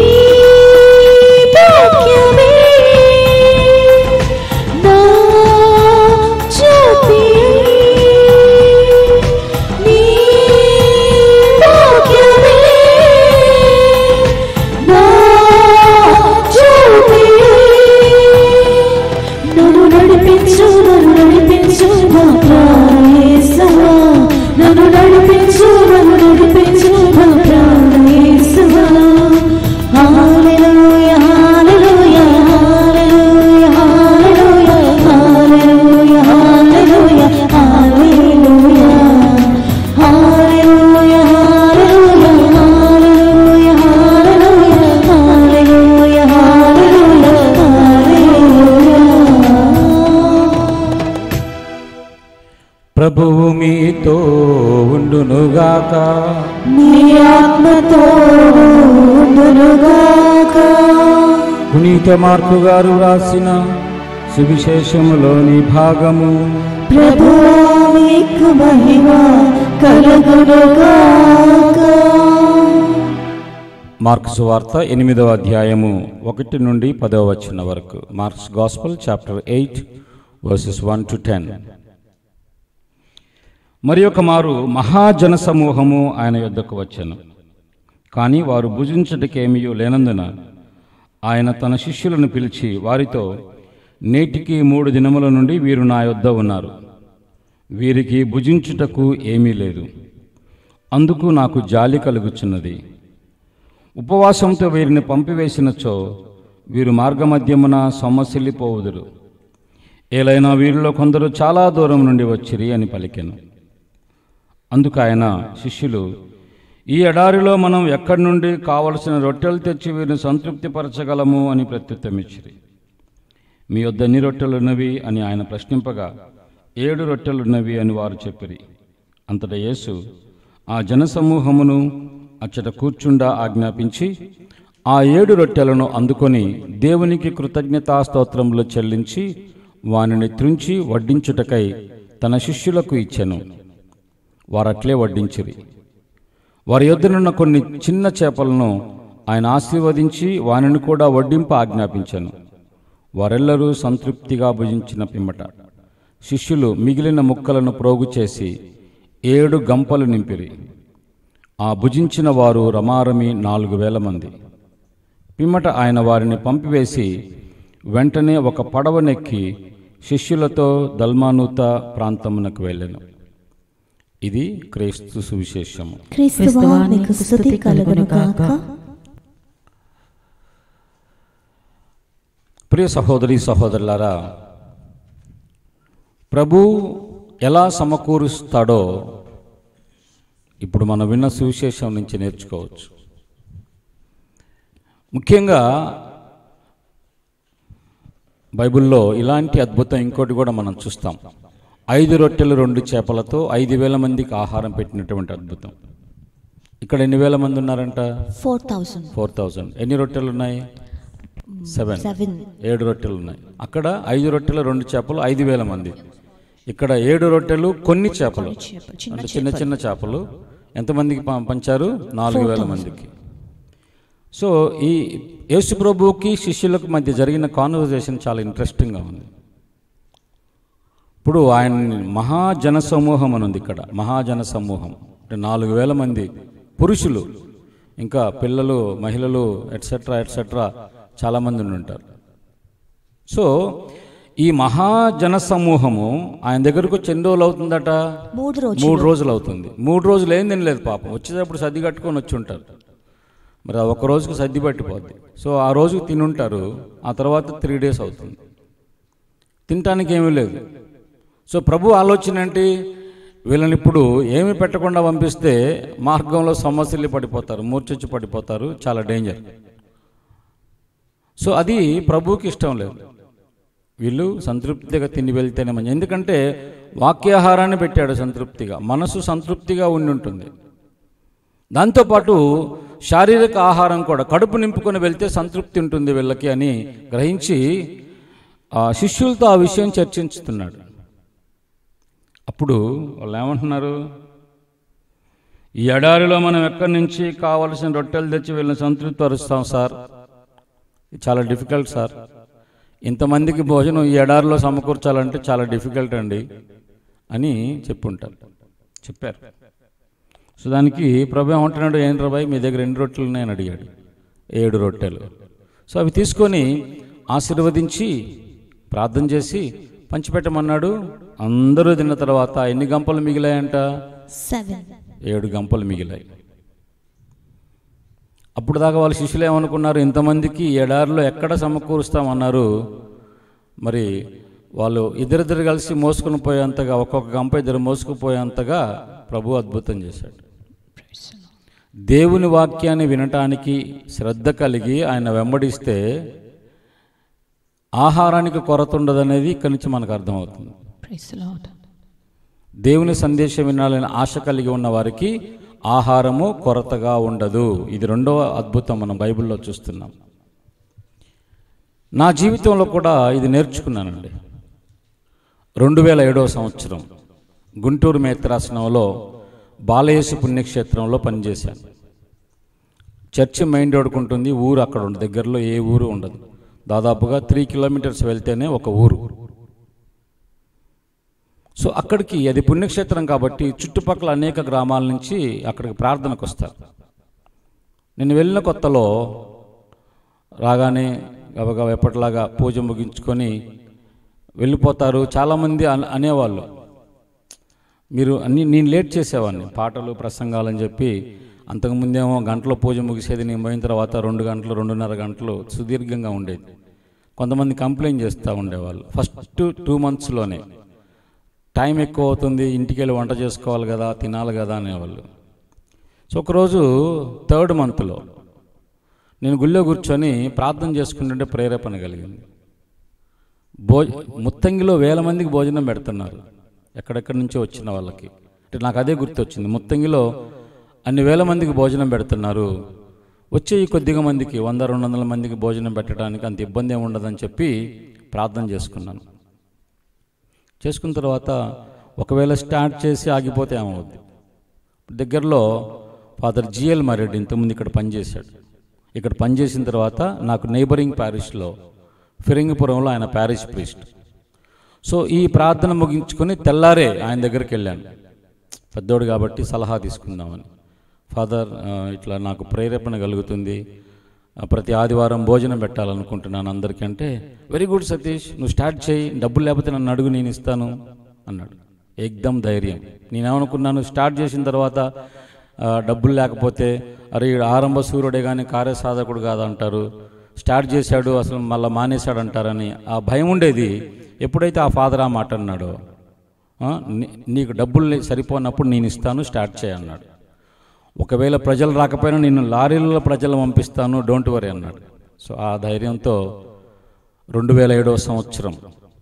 వాక్యమే నా జ్యోతి నీ వాక్యమే నా జ్యోతి నన్ను నడిపించు నన్ను నడిపించు నా ప్రాణేశ్వరా నన్ను నడిపించు నన్ను నడిపించు నా ప్రాణేశ్వరా హల్లెలూయా హల్లెలూయా హల్లెలూయా హల్లెలూయా హల్లెలూయా హల్లెలూయా హల్లెలూయా హల్లెలూయా హల్లెలూయా హల్లెలూయా హల్లెలూయా హల్లెలూయా ప్రభువు మీతో ఉండునుగాక నీ ఆత్మతో ఉండునుగాక పునీత మార్కు గారు రాసిన సువిశేషములోని భాగము ప్రభువా మీకు మహిమ కలుగునుగాక మార్క్స్ వార్త ఎనిమిదవ అధ్యాయము ఒకటి నుండి పదవ వచ్చిన వరకు Mark's gospel chapter eight verses one to ten మరి ఒక మారు మహాజన సమూహము ఆయన యొద్దకు వచ్చాను కానీ వారు భుజించటకేమీ లేనందున ఆయన తన శిష్యులను పిలిచి వారితో నేటికి మూడు దినముల నుండి వీరు నా యొద్ద ఉన్నారు వీరికి భుజించుటకు ఏమీ లేదు అందుకు నాకు జాలి కలుగుచున్నది ఉపవాసంతో వీరిని పంపివేసినచో వీరు మార్గమధ్యమున సొమ్మసిల్లిపోవుదురు ఏలైనా వీరిలో కొందరు చాలా దూరం నుండి వచ్చిరి అని పలికెను అందుకు ఆయన శిష్యులు ఈ ఎడారిలో మనం ఎక్కడి నుండి కావలసిన రొట్టెలు తెచ్చి వీరిని సంతృప్తిపరచగలము అని ప్రత్యుత్తమిచ్చిరి మీ వద్ద ఎన్ని రొట్టెలున్నవి అని ఆయన ప్రశ్నింపగా ఏడు రొట్టెలున్నవి అని వారు చెప్పిరి అంతటా యేసు ఆ జనసమూహమును అచ్చట కూర్చుండా ఆజ్ఞాపించి ఆ ఏడు రొట్టెలను అందుకొని దేవునికి కృతజ్ఞతాస్తోత్రములు చెల్లించి వానిని త్రుంచి వడ్డించుటకై తన శిష్యులకు ఇచ్చెను వారట్లే వడ్డించిరి వారి యొద్దనున్న కొన్ని చిన్న చేపలను ఆయన ఆశీర్వదించి వానిని కూడా వడ్డింప ఆజ్ఞాపించాను వారెల్లరూ సంతృప్తిగా భుజించిన పిమ్మట శిష్యులు మిగిలిన ముక్కలను ప్రోగు చేసి ఏడు గంపలు నింపిరి ఆ భుజించిన వారు రమారమి నాలుగు వేల మంది పిమ్మట ఆయన వారిని పంపివేసి వెంటనే ఒక పడవనెక్కి శిష్యులతో దల్మానూత ప్రాంతమునకు వెళ్ళెను ఇది క్రీస్తు సువిశేషము క్రీస్తువా నీకు స్తుతి కలుగును గాక ప్రియ సహోదరి సహోదరులారా ప్రభు ఎలా సమకూరుస్తాడో ఇప్పుడు మనం విన్న సువిశేషం నుంచి నేర్చుకోవచ్చు ముఖ్యంగా బైబిల్లో ఇలాంటి అద్భుతం ఇంకోటి కూడా మనం చూస్తాం ఐదు రొట్టెలు రెండు చేపలతో ఐదు వేల మందికి ఆహారం పెట్టినటువంటి అద్భుతం ఇక్కడ ఎన్ని వేల మంది ఉన్నారంట ఫోర్ థౌసండ్ ఫోర్ థౌజండ్ ఎన్ని రొట్టెలు ఉన్నాయి సెవెన్ సెవెన్ ఏడు రొట్టెలు ఉన్నాయి అక్కడ ఐదు రొట్టెలు రెండు చేపలు ఐదు వేల మంది ఇక్కడ ఏడు రొట్టెలు కొన్ని చేపలు అంటే చిన్న చిన్న చేపలు ఎంతమందికి పం- పంచారు నాలుగు వేల మందికి సో ఈ యేసు ప్రభువుకి శిష్యులకు మధ్య జరిగిన కాన్వర్జేషన్ చాలా ఇంట్రెస్టింగ్గా ఉంది ఇప్పుడు ఆయన మహాజన సమూహం అని ఉంది ఇక్కడ మహాజన సమూహం అంటే నాలుగు వేల మంది పురుషులు ఇంకా పిల్లలు మహిళలు ఎట్సెట్రా ఎట్సెట్రా చాలామంది ఉండి ఉంటారు సో ఈ మహాజన సమూహము ఆయన దగ్గరకు వచ్చి ఎన్ని రోజులు అవుతుందట మూడు రోజులు మూడు రోజులు అవుతుంది మూడు రోజులు ఏం తినలేదు పాపం వచ్చేటప్పుడు సర్ది కట్టుకొని వచ్చి ఉంటారు మరి ఆ ఒక రోజుకి సర్ది పట్టిపోద్ది సో ఆ రోజుకి తినుంటారు ఆ తర్వాత త్రీ డేస్ అవుతుంది తినటానికి ఏమీ లేదు సో ప్రభు ఆలోచన ఏంటి వీళ్ళని ఇప్పుడు ఏమి పెట్టకుండా పంపిస్తే మార్గంలో సమస్యలు పడిపోతారు మూర్చొచ్చి పడిపోతారు చాలా డేంజర్ సో అది ప్రభువుకి ఇష్టం లేదు వీళ్ళు సంతృప్తిగా తిని వెళ్తేనే మంచి ఎందుకంటే వాక్యాహారాన్ని పెట్టాడు సంతృప్తిగా మనసు సంతృప్తిగా ఉండి ఉంటుంది దాంతోపాటు శారీరక ఆహారం కూడా కడుపు నింపుకొని వెళ్తే సంతృప్తి ఉంటుంది వీళ్ళకి అని గ్రహించి ఆ శిష్యులతో ఆ విషయం చర్చించుతున్నాడు అప్పుడు వాళ్ళు ఏమంటున్నారు ఈ ఎడారిలో మనం ఎక్కడి నుంచి కావలసిన రొట్టెలు తెచ్చి వీళ్ళని సంతృప్తి పరుస్తాం సార్ ఇది చాలా డిఫికల్ట్ సార్ ఇంతమందికి భోజనం ఈ ఎడారిలో సమకూర్చాలంటే చాలా డిఫికల్ట్ అండి అని చెప్పుంటారు చెప్పారు సో దానికి ప్రభు ఏమంటున్నాడు ఏంటి రాబాయ్ మీ దగ్గర ఎన్ని రొట్టెలు ఉన్నాయని అడిగాడు ఏడు రొట్టెలు సో అవి తీసుకొని ఆశీర్వదించి ప్రార్థన చేసి పంచిపెట్టమన్నాడు అందరూ తిన్న తర్వాత ఎన్ని గంపలు మిగిలాయంట సెవెన్ ఏడు గంపలు మిగిలాయి అప్పుడు దాకా వాళ్ళ శిష్యులు ఏమనుకున్నారు ఇంతమందికి ఈ ఎడారిలో ఎక్కడ సమకూరుస్తామన్నారు మరి వాళ్ళు ఇద్దరిద్దరు కలిసి మోసుకుని పోయేంతగా ఒక్కొక్క గంప ఇద్దరు మోసుకుపోయేంతగా ప్రభు అద్భుతం చేశాడు దేవుని వాక్యాన్ని వినటానికి శ్రద్ధ కలిగి ఆయన వెంబడిస్తే ఆహారానికి కొరత ఉండదనేది ఇక్కడి నుంచి మనకు అర్థమవుతుంది దేవుని సందేశం వినాలని ఆశ కలిగి ఉన్న వారికి ఆహారము కొరతగా ఉండదు ఇది రెండవ అద్భుతం మనం బైబిల్లో చూస్తున్నాం నా జీవితంలో కూడా ఇది నేర్చుకున్నానండి రెండు వేల ఏడవ సంవత్సరం గుంటూరు మేత్రాసనంలో బాలయేసు పుణ్యక్షేత్రంలో పనిచేశాను చర్చి మైండ్ ఉంటుంది ఊరు అక్కడ ఉండదు దగ్గరలో ఏ ఊరు ఉండదు దాదాపుగా త్రీ కిలోమీటర్స్ వెళ్తేనే ఒక ఊరు సో అక్కడికి అది పుణ్యక్షేత్రం కాబట్టి చుట్టుపక్కల అనేక గ్రామాల నుంచి అక్కడికి ప్రార్థనకు వస్తారు నేను వెళ్ళిన కొత్తలో రాగానే గబగబ ఎప్పటిలాగా పూజ ముగించుకొని వెళ్ళిపోతారు చాలామంది అన- అనేవాళ్ళు మీరు అన్ని నేను లేట్ చేసేవాడిని పాటలు ప్రసంగాలు అని చెప్పి అంతకుముందేమో గంటలో పూజ ముగిసేది నేను పోయిన తర్వాత రెండు గంటలు రెండున్నర గంటలు సుదీర్ఘంగా ఉండేది కొంతమంది కంప్లైంట్ చేస్తూ ఉండేవాళ్ళు ఫస్ట్ టూ మంత్స్లోనే టైం ఎక్కువ అవుతుంది ఇంటికి వెళ్ళి వంట చేసుకోవాలి కదా తినాలి కదా అనేవాళ్ళు సో ఒకరోజు థర్డ్ మంత్లో నేను గుళ్ళో కూర్చొని ప్రార్థన చేసుకుంటుంటే ప్రేరేపణ కలిగింది భోజ ముత్తంగిలో వేల మందికి భోజనం పెడుతున్నారు ఎక్కడెక్కడి నుంచో వచ్చిన వాళ్ళకి అంటే నాకు అదే గుర్తొచ్చింది ముత్తంగిలో అన్ని వేల మందికి భోజనం పెడుతున్నారు వచ్చే ఈ కొద్దిగా మందికి వంద రెండు వందల మందికి భోజనం పెట్టడానికి అంత ఇబ్బంది ఏమి ఉండదని చెప్పి ప్రార్థన చేసుకున్నాను చేసుకున్న తర్వాత ఒకవేళ స్టార్ట్ చేసి ఆగిపోతే ఏమవుద్ది దగ్గరలో ఫాదర్ జిఎల్ మారెడ్డి ఇంతకుముందు ఇక్కడ పనిచేశాడు ఇక్కడ పనిచేసిన తర్వాత నాకు నైబరింగ్ ప్యారిష్లో ఫిరంగిపురంలో ఆయన ప్యారిష్ ప్రీస్ట్ సో ఈ ప్రార్థన ముగించుకొని తెల్లారే ఆయన దగ్గరికి వెళ్ళాను పెద్దోడు కాబట్టి సలహా తీసుకుందామని ఫాదర్ ఆ, ఇట్లా నాకు ప్రేరేపణ కలుగుతుంది ఆ, ప్రతి ఆదివారం భోజనం పెట్టాలనుకుంటున్నాను అందరికీ అంటే వెరీ గుడ్ సతీష్ నువ్వు స్టార్ట్ చేయి డబ్బులు లేకపోతే నన్ను అడుగు నేను ఇస్తాను అన్నాడు ఏకదం ధైర్యం నేనేమనుకున్నాను స్టార్ట్ చేసిన తర్వాత ఆ, డబ్బులు లేకపోతే అరే ఈడు ఆరంభ సూర్యుడే కానీ కార్యసాధకుడు కాదంటారు స్టార్ట్ చేశాడు అసలు మళ్ళీ మానేశాడు అంటారని ఆ భయం ఉండేది ఎప్పుడైతే ఆ ఫాదర్ ఆ మాట అన్నాడో ఆ, నీ- నీకు డబ్బులు లే- సరిపోనప్పుడు నేను ఇస్తాను స్టార్ట్ చేయన్నాడు ఒకవేళ ప్రజలు రాకపోయినా నేను లారీలలో ప్రజలు పంపిస్తాను డోంట్ వరీ అన్నాడు సో ఆ ధైర్యంతో రెండు వేల ఏడవ సంవత్సరం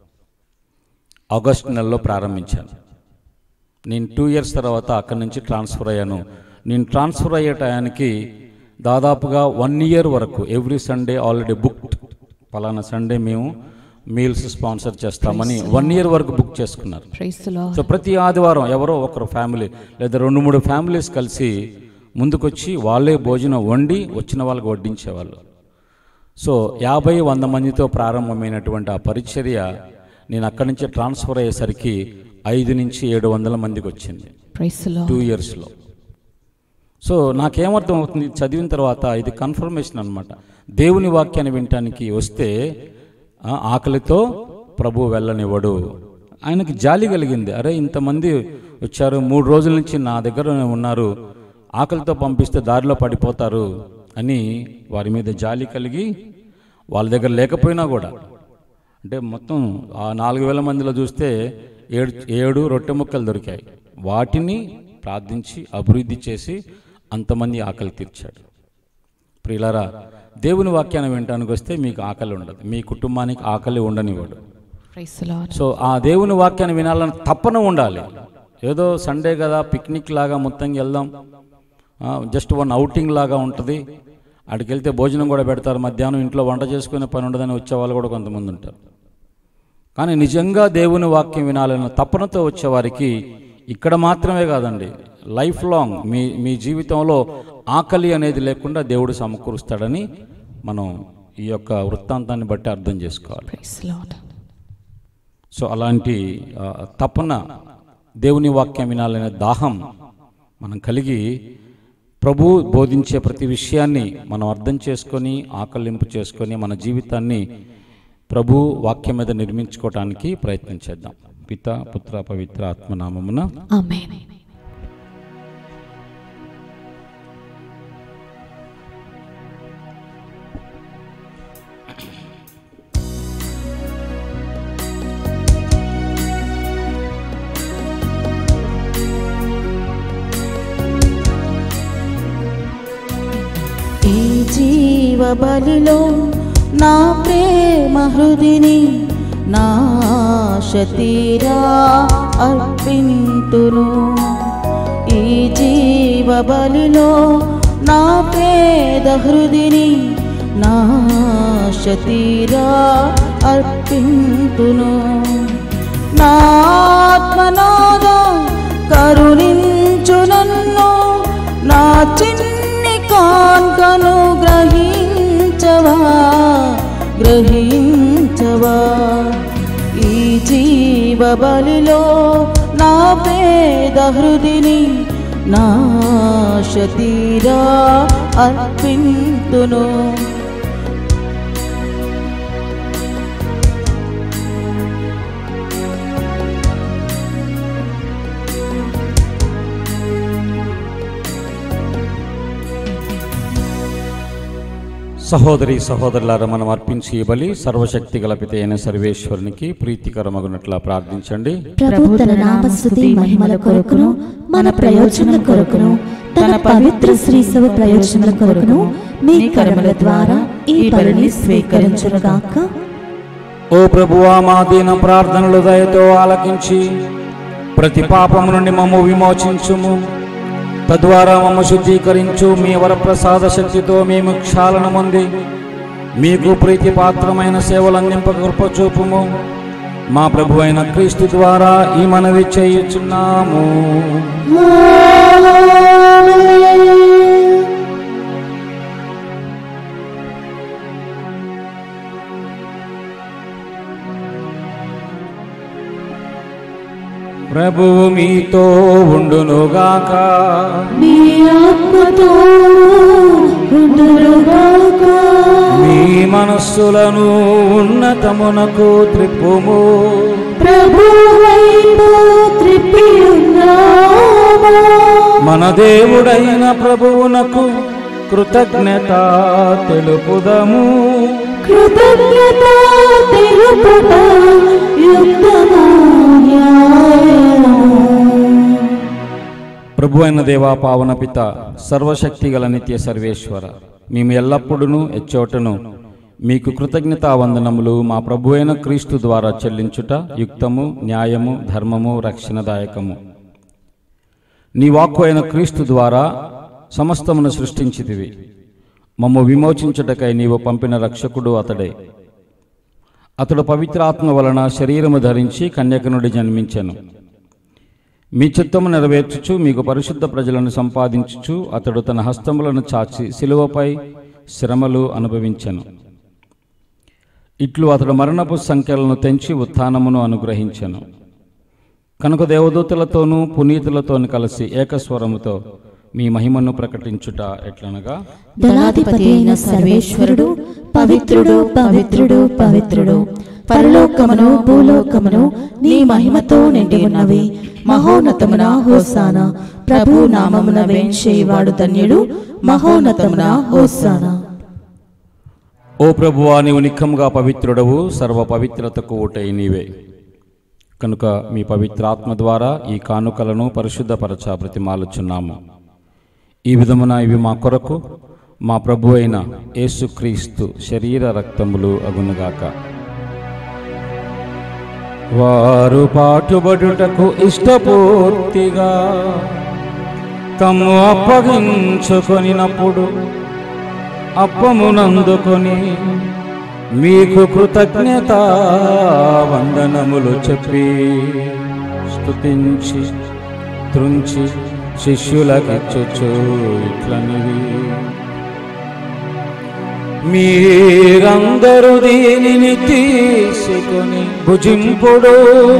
ఆగస్ట్ నెలలో ప్రారంభించాను నేను టూ ఇయర్స్ తర్వాత అక్కడి నుంచి ట్రాన్స్ఫర్ అయ్యాను నేను ట్రాన్స్ఫర్ అయ్యే టయానికి దాదాపుగా వన్ ఇయర్ వరకు ఎవ్రీ సండే ఆల్రెడీ బుక్డ్ పలానా సండే మేము మీల్స్ స్పాన్సర్ చేస్తామని వన్ ఇయర్ వరకు బుక్ చేసుకున్నారు ప్రైస్ ద లార్డ్ సో ప్రతి ఆదివారం ఎవరో ఒకరు ఫ్యామిలీ లేదా రెండు మూడు ఫ్యామిలీస్ కలిసి ముందుకొచ్చి వాళ్ళే భోజనం వండి వచ్చిన వాళ్ళకి వడ్డించేవాళ్ళు సో యాభై వంద మందితో ప్రారంభమైనటువంటి ఆ పరిచర్య నేను అక్కడి నుంచి ట్రాన్స్ఫర్ అయ్యేసరికి ఐదు నుంచి ఏడు వందల మందికి వచ్చింది ప్రైస్ ద లార్డ్ టూ ఇయర్స్లో సో నాకేమర్థం అవుతుంది ఇది చదివిన తర్వాత ఇది కన్ఫర్మేషన్ అనమాట దేవుని వాక్యాన్ని వినటానికి వస్తే ఆ, ఆకలితో ప్రభు వెళ్ళనివ్వడు ఆయనకి జాలి కలిగింది అరే ఇంతమంది వచ్చారు మూడు రోజుల నుంచి నా దగ్గర ఉన్నారు ఆకలితో పంపిస్తే దారిలో పడిపోతారు అని వారి మీద జాలి కలిగి వాళ్ళ దగ్గర లేకపోయినా కూడా అంటే మొత్తం ఆ నాలుగు వేల మందిలో చూస్తే ఏడు ఏడు రొట్టె ముక్కలు దొరికాయి వాటిని ప్రార్థించి అభివృద్ధి చేసి అంతమంది ఆకలి తీర్చాడు ప్రియులారా దేవుని వాక్యాన్ని వినటానికి వస్తే మీకు ఆకలి ఉండదు మీ కుటుంబానికి ఆకలి ఉండనివ్వడు ప్రైస్ ద లార్డ్ సో ఆ దేవుని వాక్యాన్ని వినాలని తప్పన ఉండాలి ఏదో సండే కదా పిక్నిక్ లాగా మొత్తంగా వెళ్దాం జస్ట్ వన్ అవుటింగ్ లాగా ఉంటుంది అక్కడికి వెళ్తే భోజనం కూడా పెడతారు మధ్యాహ్నం ఇంట్లో వంట చేసుకునే పని ఉండదని వచ్చే వాళ్ళు కూడా కొంతమంది ఉంటారు కానీ నిజంగా దేవుని వాక్యం వినాలన్న తపనతో వచ్చేవారికి ఇక్కడ మాత్రమే కాదండి లైఫ్ లాంగ్ మీ మీ జీవితంలో ఆకలి అనేది లేకుండా దేవుడు సమకూరుస్తాడని మనం ఈ యొక్క వృత్తాంతాన్ని బట్టి అర్థం చేసుకోవాలి ప్రైస్ ద లార్డ్ సో అలాంటి ఆ, తపన దేవుని వాక్యం వినాలనే దాహం మనం కలిగి ప్రభు బోధించే ప్రతి విషయాన్ని మనం అర్థం చేసుకొని ఆకలింపు చేసుకొని మన జీవితాన్ని ప్రభు వాక్యం మీద నిర్మించుకోవటానికి ప్రయత్నం చేద్దాం పిత పుత్ర పవిత్ర ఆత్మనామమున ఆమేన్ ఈ జీవ బలిలో నా ప్రేమ హృదిని నాశతీరా అర్పింతును ఈ జీవ బలిలో నా పేద హృదిని నాశతీరా అర్పింతును నాత్మనాద కరుణించు నన్ను నా చిన్ని కాంకను గ్రహించవా గ్రహించవా ఈ జీవ బలిలో నా పేద హృదిని నాశతీరా అర్పింతును సహోదరి సహోదరులారా మనం అర్పించి ఈ బలి సర్వశక్తి గల పిత అయిన సర్వేశ్వరునికి ప్రీతికరమగునట్లా ప్రార్థించండి ప్రభు తన నామస్తుతి మహిమల కొరకును మన ప్రయోజనం కొరకును తన పవిత్ర శ్రీసవ ప్రయోజనం కొరకును మీ కర్మల ద్వారా ఈ బలిని స్వీకరించుగాక ఓ ప్రభువా మా దీన ప్రార్థనలు దయతో ఆలకించి ప్రతి పాపము నుండి మమ్ము విమోచించుము తద్వారా మమ్ము శుద్ధీకరించు మీ వరప్రసాద శక్తితో మేము క్షాళన పొంది మీకు ప్రీతి పాత్రమైన సేవలు అందింపక కృప చూపుము మా ప్రభు అయిన క్రీస్తు ద్వారా ఈ మనవి చేయుచున్నాము ఆ ప్రభువు మీతో ఉండునుగాక మీ ఆత్మతో ఉండునుగాక. మీ మనస్సులను ఉన్నతమునకు త్రిప్పుము ప్రభు వైపు త్రిప్పి ఉన్నాము. మన దేవుడైన ప్రభువునకు కృతజ్ఞత తెలుపుదము కృతజ్ఞత తెలుపుట యుక్తము న్యాయము. ప్రభు అయిన దేవా పావన పిత సర్వశక్తి గల నిత్య సర్వేశ్వర మేము ఎల్లప్పుడూ ఎచ్చోటను మీకు కృతజ్ఞతా వందనములు మా ప్రభు అయిన క్రీస్తు ద్వారా చెల్లించుట యుక్తము న్యాయము ధర్మము రక్షణదాయకము నీ వాక్కు అయిన క్రీస్తు ద్వారా సమస్తమును సృష్టించితివి మమ్ము విమోచించుటకై నీవు పంపిన రక్షకుడు అతడే అతడు పవిత్రాత్మ వలన శరీరము ధరించి కన్యక నుండి జన్మించెను మీ చిత్తము నెరవేర్చుచు మీకు పరిశుద్ధ ప్రజలను సంపాదించుచు అతడు తన హస్తములను చాచి శిలువపై శ్రమలు అనుభవించెను ఇట్లు అతడు మరణపు సంఖ్యలను తెంచి ఉత్థానమును అనుగ్రహించెను కనుక దేవదూతలతోనూ పునీతులతోనూ కలిసి ఏకస్వరముతో మీ మహిమను ప్రకటించుట ఎట్లనగా దళాధిపతి అయిన సర్వేశ్వరుడు పవిత్రుడు పవిత్రుడు పవిత్రుడు పరలోకమును భూలోకమును నీ మహిమతో నిండి ఉన్నవి మహోన్నతమున హోసాన ప్రభు నామమున వేంచేవాడు ధన్యుడు మహోన్నతమున హోసాన ఓ ప్రభువా నీవు నిఖముగా పవిత్రుడవు సర్వ పవిత్రతకు ఊటై నీవే కనుక మీ పవిత్రాత్మ ద్వారా ఈ కానుకలను పరిశుద్ధపరచ బ్రతిమాలుచున్నాము ఈ విధమున ఇవి మా కొరకు మా ప్రభు అయిన యేసుక్రీస్తు శరీర రక్తములు అగునుగాక వారు పాటుబడుటకు ఇష్టపూర్తిగా తమ్ము అప్పగించుకొనినప్పుడు అప్పమునందుకొని మీకు కృతజ్ఞత వందనములు చెప్పి స్తుతించి త్రుంచి శిష్యులకిచ్చుచు ఇట్లనివి మీరందరూ దీనిని తీసుకొని భుజింపుడు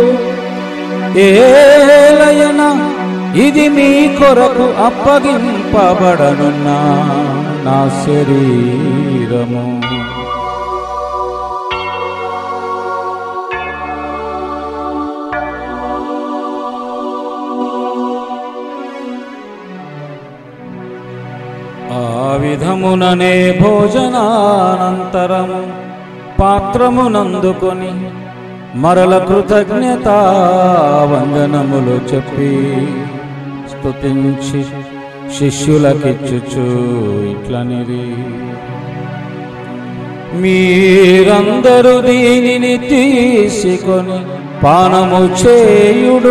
ఏలయన ఇది మీ కొరకు అప్పగింపబడనున్న నా శరీరము ఆ విధముననే భోజనానంతరము పాత్రమునందుకొని మరల కృతజ్ఞత వందనములు చెప్పి స్తుతించి శిష్యులకిచ్చుచు ఇట్లనిది మీరందరూ దీనిని తీసుకొని పానము చేయుడు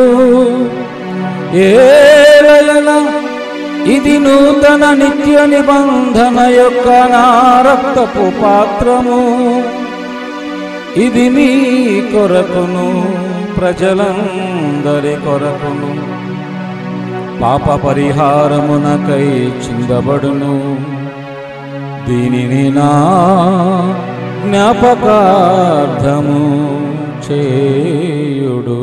ఏలయలా ఇది నూతన నిత్య నిబంధన యొక్క నా రక్తపు పాత్రము ఇది మీ కొరకును ప్రజలందరి కొరకును పాప పరిహారమునకై చిందబడును దీనిని నా జ్ఞాపకార్థము చేయుడు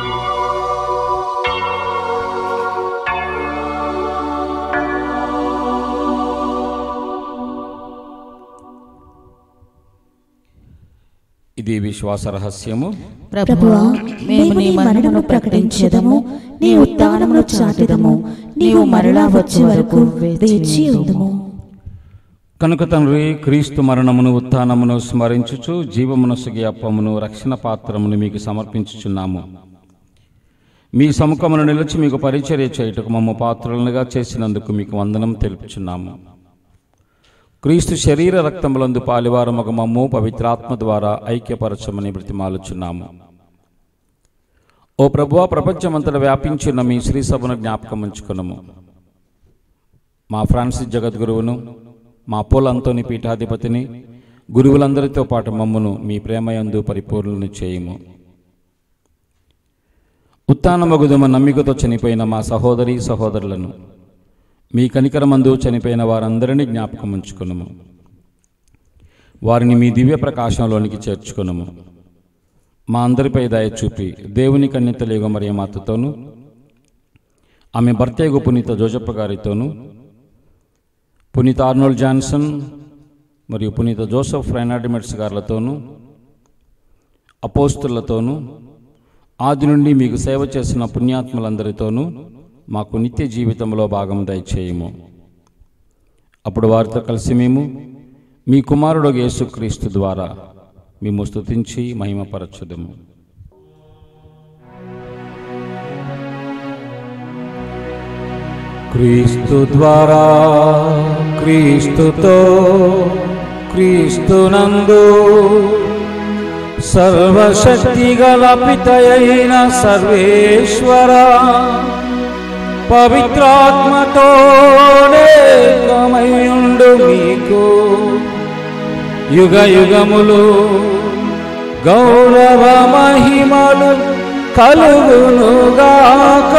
ఇది విశ్వాస రహస్యము ప్రభువా మేము నీ మరణమును ప్రకటించదము నీ ఉత్థానమును చాటిదము నీవు మరలా వచ్చే వరకు వేచి ఉందుము కనుక తండ్రి క్రీస్తు మరణమును ఉత్థానమును స్మరించుచు జీవమునసుగి అప్పమును రక్షణ పాత్రమును మీకు సమర్పించుచున్నాము మీ సముఖమును నిలిచి మీకు పరిచర్య చేయుటకు మమ్మ పాత్రలుగా చేసినందుకు మీకు వందనం తెలుపుచున్నాము క్రీస్తు శరీర రక్తములందు పాలివారమొక మమ్ము పవిత్రాత్మ ద్వారా ఐక్యపరచమని బ్రతిమాలుచున్నాము ఓ ప్రభువా ప్రపంచమంతటా వ్యాపించిన మీ శ్రీ సభను జ్ఞాపకం ఉంచుకున్నాము మా ఫ్రాన్సిస్ జగద్గురువును మా పోల్ అంతోని పీఠాధిపతిని గురువులందరితో పాటు మమ్మను మీ ప్రేమయందు పరిపూర్ణను చేయము ఉత్తానమగుదమ నమ్మికతో చనిపోయిన మా సహోదరి సహోదరులను మీ కనికరమందు చనిపోయిన వారందరినీ జ్ఞాపకం ఉంచుకున్నాము వారిని మీ దివ్య ప్రకాశంలోనికి చేర్చుకున్నాము మా అందరిపై దయ చూపి దేవుని కన్యతలేగ మరియ మాతతోనూ ఆమె భర్తేగు పునీత జోజప్ప గారితోనూ పునీత ఆర్నోల్డ్ జాన్సన్ మరియు పునీత జోసెఫ్ ఫ్రైనాడిమెట్స్ గారులతోనూ అపోస్తులతోనూ ఆది నుండి మీకు సేవ చేసిన పుణ్యాత్ములందరితోనూ మాకు నిత్య జీవితంలో భాగం దయచేయము అప్పుడు వారితో కలిసి మేము మీ కుమారుడు యేసుక్రీస్తు ద్వారా మేము స్తుతించి మహిమపరచుదము క్రీస్తు ద్వారా క్రీస్తుతో క్రీస్తునందు సర్వశక్తి గల పితయైన సర్వేశ్వర పవిత్రాత్మతో నేకమయుండు మీకు యుగ యుగములు గౌరవ మహిమలు కలుగునుగాక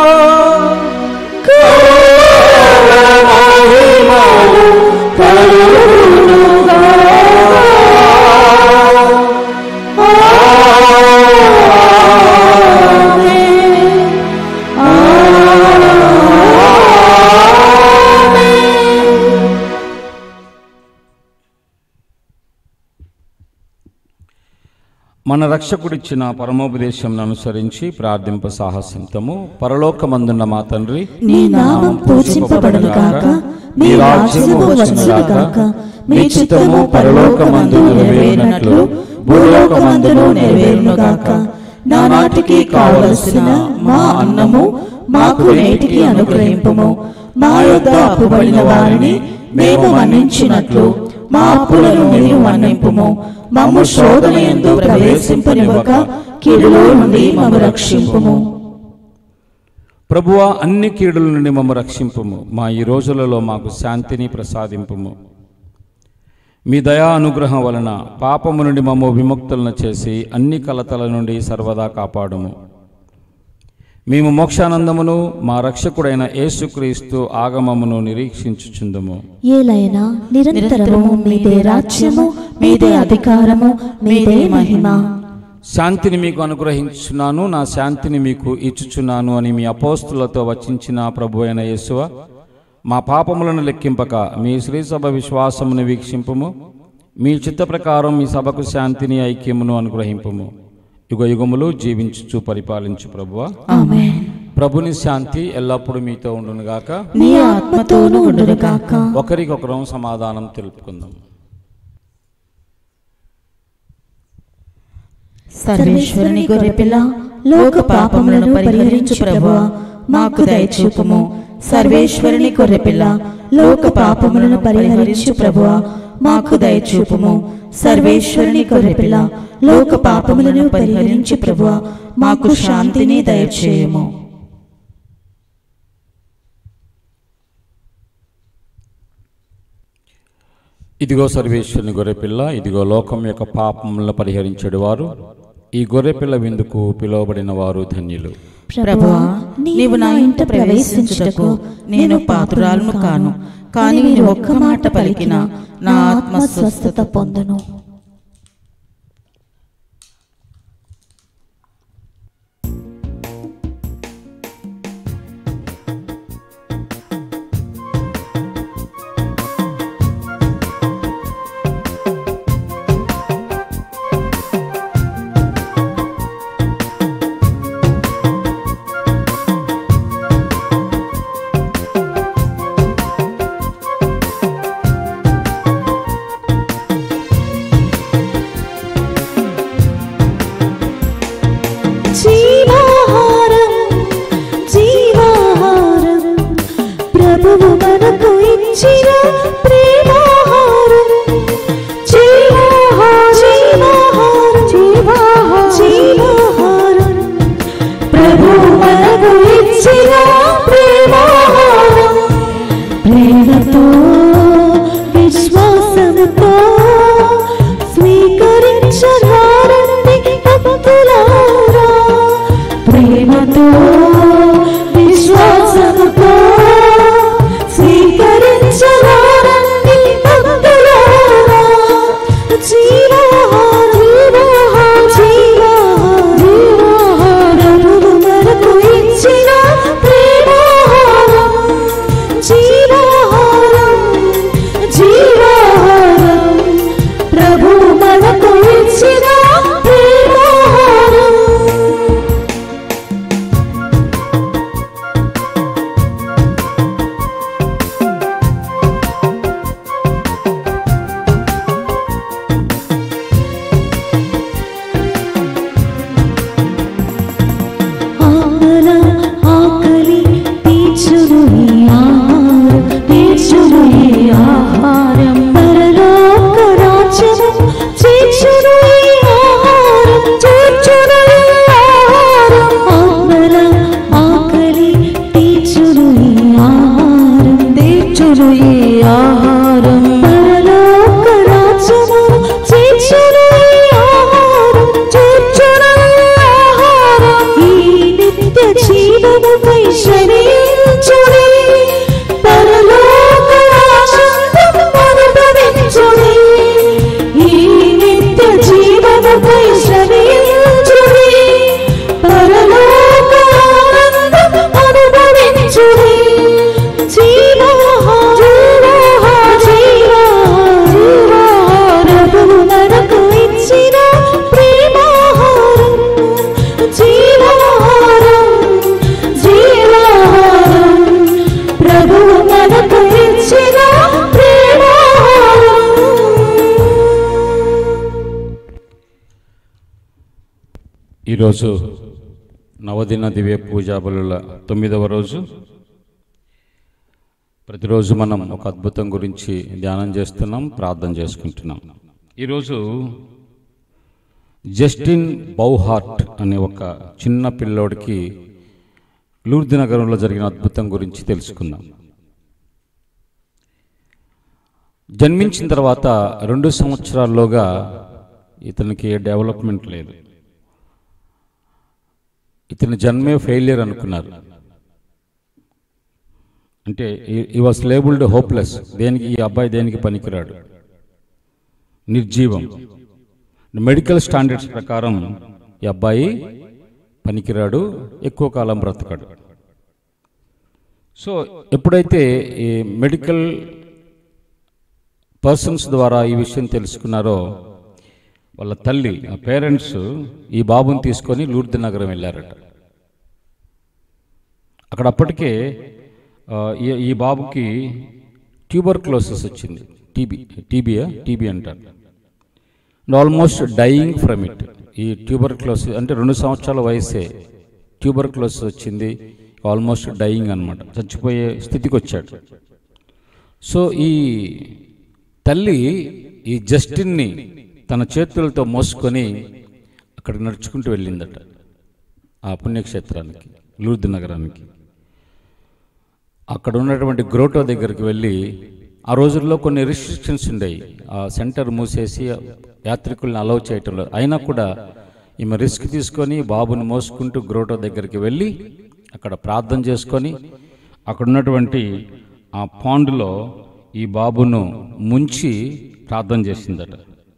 మన రక్షకుడిచ్చిన పరమోపదేశం అనుసరించి ప్రార్థింప సాహసింతము పరలోకమందున్న మా తండ్రి నీ నామం పూజింపబడును గాక నీ రాజ్యము వచ్చును గాక మీ చిత్తము పరలోకమందు నెరవేరినట్లు భూలోకమందును నెరవేరును గాక నానాటికి కావలసిన మా అన్నము మాకు నేటికి అనుగ్రహింపుము మా యొద్ద అప్పుబడిన వారిని మేము మన్నించినట్లు మా అప్పులను నీవు మన్నింపుము మమ్ము శోధన ఎందు ప్రవేశింపనివ్వక కీడులో నుండి మమ్ము రక్షింపుము ప్రభువా అన్ని కీడుల నుండి మమ్మ రక్షింపుము మా ఈ రోజులలో మాకు శాంతిని ప్రసాదింపుము మీ దయా అనుగ్రహం వలన పాపము నుండి మమ్మ విముక్తులను చేసి అన్ని కలతల నుండి సర్వదా కాపాడుము మేము మోక్షానందమును మా రక్షకుడైన యేసుక్రీస్తు ఆగమమును నిరీక్షించుచుందుము ఏలైనా నిరంతరము మీదే రాజ్యము మీదే అధికారము మీదే మహిమ శాంతిని మీకు అనుగ్రహించున్నాను నా శాంతిని మీకు ఇచ్చుచున్నాను అని మీ అపోస్తులతో వచించిన ప్రభు అయిన యేసువ మా పాపములను లెక్కింపక మీ శ్రీసభ విశ్వాసమును వీక్షింపుము మీ చిత్త ప్రకారం మీ సభకు శాంతిని ఐక్యమును అనుగ్రహింపుము యుగ యుగములు జీవించుచు పరిపాలించు ప్రభువ ఆమేన్ ప్రభుని శాంతి ఎల్లప్పుడూ మీతో ఉండునుగాక నీ ఆత్మతోనూ ఉండునుగాక ఒకరికొకరం సమాధానం తెలుపుకుందాం సర్వేశ్వరుని గొర్రెపిల్ల లోక పాపములను పరిహరించు ప్రభువా మాకు దయచూపుము సర్వేశ్వరుని గొర్రెపిల్ల లోక పాపములను పరిహరించు ప్రభువా మాకు దయచూపుము సర్వేశ్వరుని గొర్రెపిల్ల లోక పాపములను పరిహరించు ప్రభువా మాకు శాంతిని దయచేయము ఇదిగో సర్వేశ్వరుని గొర్రెపిల్ల ఇదిగో లోకం యొక్క పాపములను పరిహరించేడు వారు ఈ గొర్రెపిల్ల విందుకు పిలువబడిన వారు ధన్యులు ప్రభువా నీవు నా ఇంట ప్రవేశించుటకు నేను పాత్రురాలను కాను కానీ మీరు ఒక్క మాట పలికిన నా ఆత్మ స్వస్థత పొందును ఆ శ్రమించుడి పరలోక ఆనందం అనుభవించుడి ఈ నిత్య జీవముపై శ్రమించుడి పరలోక ఆనందం అనుభవించుడి జీవోహ జీవోహ జీవోహ ప్రభువు మనకు ఇచ్చిన ప్రేమాహారం జీవాహారం జీవాహారం ప్రభువు మనకు ఇచ్చిన ప్రేమాహారం ఈరోజు నవదిన దివ్య పూజా బలుల తొమ్మిదవ రోజు ప్రతిరోజు మనం ఒక అద్భుతం గురించి ధ్యానం చేస్తున్నాం ప్రార్థన చేసుకుంటున్నాం ఈరోజు జస్టిన్ బౌహార్ట్ అనే ఒక చిన్న పిల్లోడికి లూర్ది నగరంలో జరిగిన అద్భుతం గురించి తెలుసుకుందాం జన్మించిన తర్వాత రెండు సంవత్సరాల్లోగా ఇతనికి ఏ డెవలప్మెంట్ లేదు ఇతని జన్మే ఫెయిలియర్ అనుకున్నారు అంటే ఈ వాస్ లేబుల్డ్ హోప్లెస్ దేనికి ఈ అబ్బాయి దేనికి పనికిరాడు నిర్జీవం మెడికల్ స్టాండర్డ్స్ ప్రకారం ఈ అబ్బాయి పనికిరాడు ఎక్కువ కాలం బ్రతకడు సో ఎప్పుడైతే ఈ మెడికల్ పర్సన్స్ ద్వారా ఈ విషయం తెలుసుకున్నారో వాళ్ళ తల్లి ఆ పేరెంట్స్ ఈ బాబుని తీసుకొని లూర్ది నగరం వెళ్ళారట అక్కడ అప్పటికే ఆ, ఈ ఈ బాబుకి ట్యూబర్ క్లోసెస్ వచ్చింది టీబీ టీబీయా టీబీ అంటారు ఆల్మోస్ట్ డైయింగ్ ఫ్రమ్ ఇట్ ఈ ట్యూబర్ క్లోసిస్ అంటే రెండు సంవత్సరాల వయసే ట్యూబర్ క్లోసిస్ వచ్చింది ఆల్మోస్ట్ డైయింగ్ అనమాట చచ్చిపోయే స్థితికి వచ్చాడు సో ఈ తల్లి ఈ జస్టిన్ని తన చేతులతో మోసుకొని అక్కడికి నడుచుకుంటూ వెళ్ళిందట ఆ పుణ్యక్షేత్రానికి లూర్ది నగరానికి అక్కడ ఉన్నటువంటి గ్రోటో దగ్గరికి వెళ్ళి ఆ రోజుల్లో కొన్ని రిస్ట్రిక్షన్స్ ఉండేవి ఆ సెంటర్ మూసేసి యాత్రికుల్ని అలౌ చేయటం లేదు అయినా కూడా ఈమె రిస్క్ తీసుకొని బాబుని మోసుకుంటూ గ్రోటో దగ్గరికి వెళ్ళి అక్కడ ప్రార్థన చేసుకొని అక్కడ ఉన్నటువంటి ఆ పాండులో ఈ బాబును ముంచి ప్రార్థన చేసిందట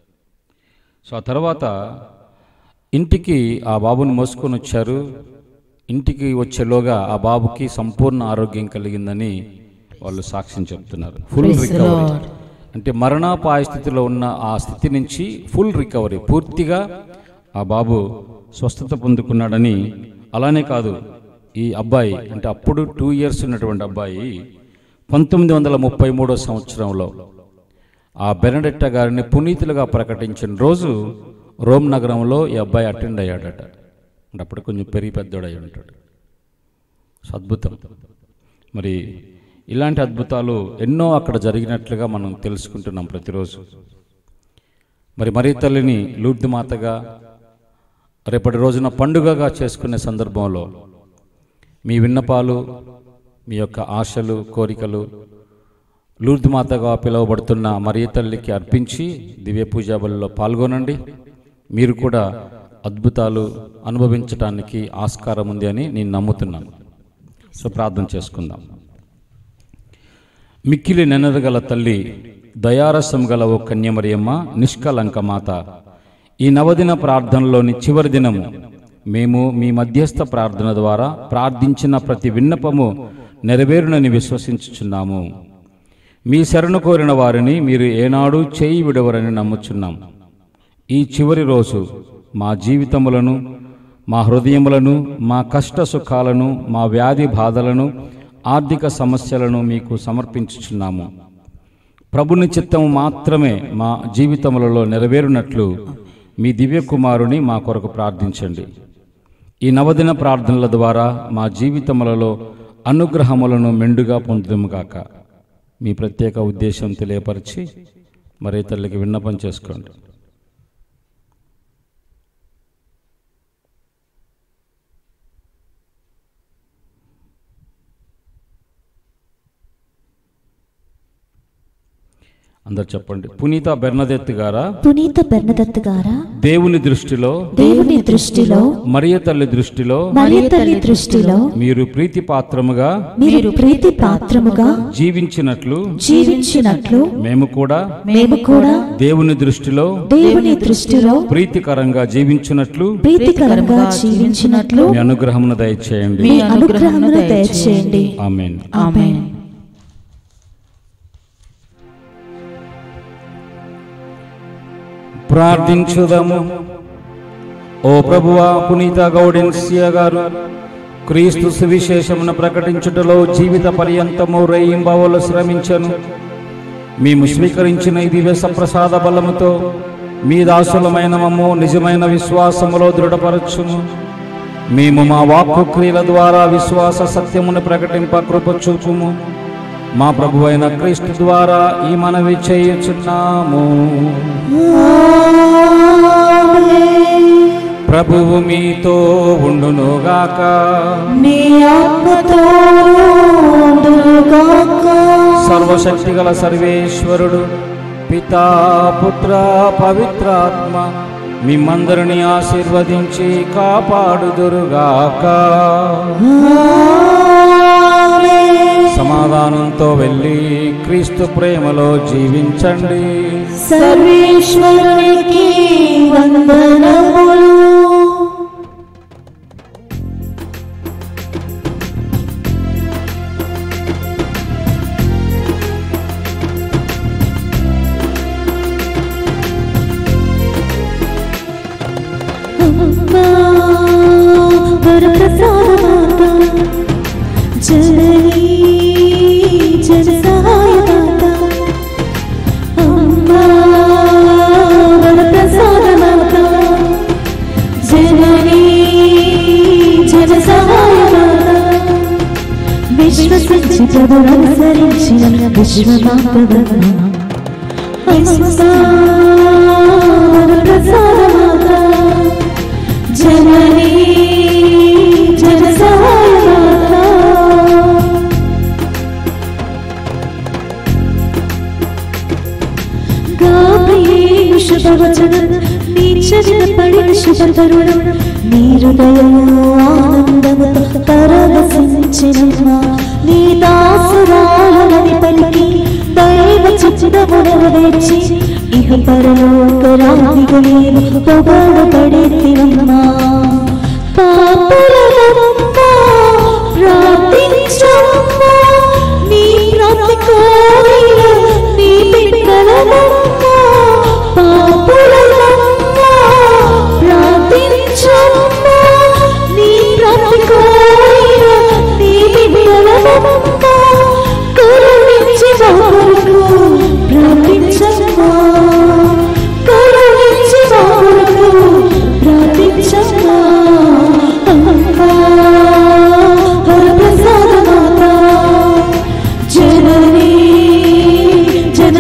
సో ఆ తర్వాత ఇంటికి ఆ బాబుని మోసుకొని వచ్చారు ఇంటికి వచ్చేలోగా ఆ బాబుకి సంపూర్ణ ఆరోగ్యం కలిగిందని వాళ్ళు సాక్ష్యం చెప్తున్నారు ఫుల్ రికవరీ అంటే మరణాపాయ స్థితిలో ఉన్న ఆ స్థితి నుంచి ఫుల్ రికవరీ పూర్తిగా ఆ బాబు స్వస్థత పొందుకున్నాడని అలానే కాదు ఈ అబ్బాయి అంటే అప్పుడు టూ ఇయర్స్ ఉన్నటువంటి అబ్బాయి పంతొమ్మిది వందల ముప్పై మూడో సంవత్సరంలో ఆ బెనడెట్ట గారిని పునీతులుగా ప్రకటించిన రోజు రోమ్ నగరంలో ఈ అబ్బాయి అటెండ్ అయ్యాడట అంటే అప్పుడు కొంచెం పెరిగి పెద్దోడై ఉంటాడు సో అద్భుతం మరి ఇలాంటి అద్భుతాలు ఎన్నో అక్కడ జరిగినట్లుగా మనం తెలుసుకుంటున్నాం ప్రతిరోజు మరి మరీ తల్లిని లూర్ది మాతగా రేపటి రోజున పండుగగా చేసుకునే సందర్భంలో మీ విన్నపాలు మీ యొక్క ఆశలు కోరికలు లూర్ది మాతగా పిలువబడుతున్న మరియ తల్లికి అర్పించి దివ్య పూజా బలిలో పాల్గొనండి మీరు కూడా అద్భుతాలు అనుభవించటానికి ఆస్కారం ఉంది అని నేను నమ్ముతున్నాను సో ప్రార్థన చేసుకుందాం మిక్కిలి నెనరగల తల్లి దయారసం గల ఓ కన్యమరియమ్మ నిష్కలంక మాత ఈ నవదిన ప్రార్థనలోని చివరి దినము మేము మీ మధ్యస్థ ప్రార్థన ద్వారా ప్రార్థించిన ప్రతి విన్నపము నెరవేరునని విశ్వసించుచున్నాము మీ శరణు కోరిన వారిని మీరు ఏనాడు చేయి విడవరని నమ్ముచున్నాం ఈ చివరి రోజు మా జీవితములను మా హృదయములను మా కష్ట సుఖాలను మా వ్యాధి బాధలను ఆర్థిక సమస్యలను మీకు సమర్పించుచున్నాము ప్రభుని చిత్తము మాత్రమే మా జీవితములలో నెరవేరునట్లు మీ దివ్య కుమారుని మా కొరకు ప్రార్థించండి ఈ నవదిన ప్రార్థనల ద్వారా మా జీవితములలో అనుగ్రహములను మెండుగా పొందుదుముగాక మీ ప్రత్యేక ఉద్దేశం తెలియపరిచి మరి తల్లికి విన్నపం చేసుకోండి అందరు చెప్పండి పునీత బెర్నదెత్ గారా పునీత బెర్నదత్ గారా దేవుని దృష్టిలో దేవుని దృష్టిలో మరియ తల్లి దృష్టిలో మరియ తల్లి దృష్టిలో మీరు ప్రీతి పాత్రముగా మీరు ప్రీతి పాత్రముగా జీవించినట్లు జీవించినట్లు మేము కూడా మేము కూడా దేవుని దృష్టిలో దేవుని దృష్టిలో ప్రీతికరంగా జీవించినట్లు ప్రీతికరంగా జీవించినట్లు మీ అనుగ్రహమును దయచేయండి మీ అనుగ్రహమును దయచేయండి ఆమెన్ ఆమేన్ ప్రార్థించుదము ఓ ప్రభువా పునీత గౌడెన్సియా గారు క్రీస్తు సువిశేషమును ప్రకటించుటలో జీవిత పర్యంతము రేయింబవలు శ్రమించను మేము స్వీకరించిన ఈ దివ్య సప్రసాద బలముతో మీ దాసులమైన మమ్ము నిజమైన విశ్వాసములో దృఢపరచుము మేము మా వాక్కు క్రియల ద్వారా విశ్వాస సత్యమును ప్రకటింప కృప చూపుము మా ప్రభు అయిన క్రీస్తు ద్వారా ఈ మనవి చేయుచున్నాము ప్రభువు మీతో ఉండునుగాక నీ ఆత్మతో ఉండుగాక. సర్వశక్తి గల సర్వేశ్వరుడు పితా పుత్ర పవిత్రాత్మ మిమ్మందరిని ఆశీర్వదించి కాపాడుదురుగాక సమాధానంతో వెళ్ళి క్రీస్తు ప్రేమలో జీవించండి సర్వేశ్వరునికి వందనములు అమ్మా వరప్రసాదమాత జననీ జన సహాయమాత అమ్మా వరప్రసాదమాత జననీ జన సహాయమాత విశ్వసించి ప్రభువనుసరించిన విశ్వమాత వరప్రసాదమాత జననీ జన సహాయమాత గాబ్రియేలు శుభవచనం నీ చరిత పడిన శుభతరుణం నీ హృదయము ఆనందముతో పరవశించినమ్మా నీ దాసురాలని పలికి దైవ చిత్తమునవచ్చి ఇహ పరలోక రావిగలేము పొగడబడేతివమ్మా పాపులమమ్మా ప్రార్థించమ్మా నీ ప్రార్థి కోరిన నీ బిడ్డలమమ్మా పాపులమమ్మా ప్రార్థించమ్మా నీ ప్రార్థి కోరిన నీ బిడ్డలమమ్మా కరుణించి బాబులకు ప్రార్థించమ్మా కరుణించి బాబులకు ప్రార్థించమ్మా అమ్మా వరప్రసాదమాత జననీ జన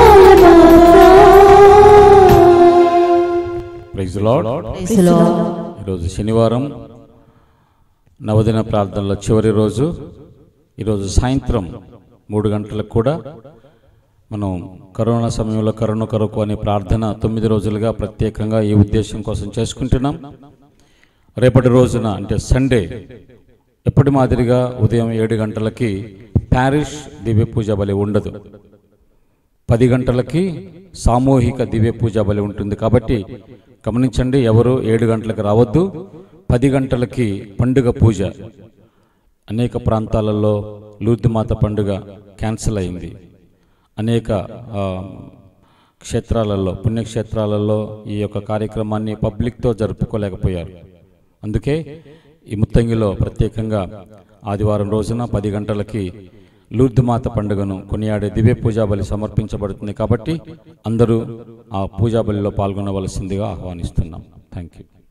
ప్రైజ్ లార్డ్ ఈరోజు శనివారం నవదిన ప్రార్థనలో చివరి రోజు ఈరోజు సాయంత్రం మూడు గంటలకు కూడా మనం కరోనా సమయంలో కరోనా కొరకు అనే ప్రార్థన తొమ్మిది రోజులుగా ప్రత్యేకంగా ఈ ఉద్దేశం కోసం చేసుకుంటున్నాం రేపటి రోజున అంటే సండే ఎప్పటి మాదిరిగా ఉదయం ఏడు గంటలకి ప్యారిష్ దివ్య పూజ బలి ఉండదు పది గంటలకి సామూహిక దివ్య పూజ బలి ఉంటుంది కాబట్టి గమనించండి ఎవరు ఏడు గంటలకు రావద్దు పది గంటలకి పండుగ పూజ అనేక ప్రాంతాలలో లూర్దిమాత పండుగ క్యాన్సిల్ అయింది అనేక ఆ, క్షేత్రాలలో పుణ్యక్షేత్రాలలో ఈ యొక్క కార్యక్రమాన్ని పబ్లిక్తో జరుపుకోలేకపోయారు అందుకే ఈ ముత్తంగిలో ప్రత్యేకంగా ఆదివారం రోజున పది గంటలకి లూర్దుమాత పండుగను కొనియాడే దివ్య పూజా బలి సమర్పించబడుతుంది కాబట్టి అందరూ ఆ పూజా బలిలో పాల్గొనవలసిందిగా ఆహ్వానిస్తున్నాం థ్యాంక్ యూ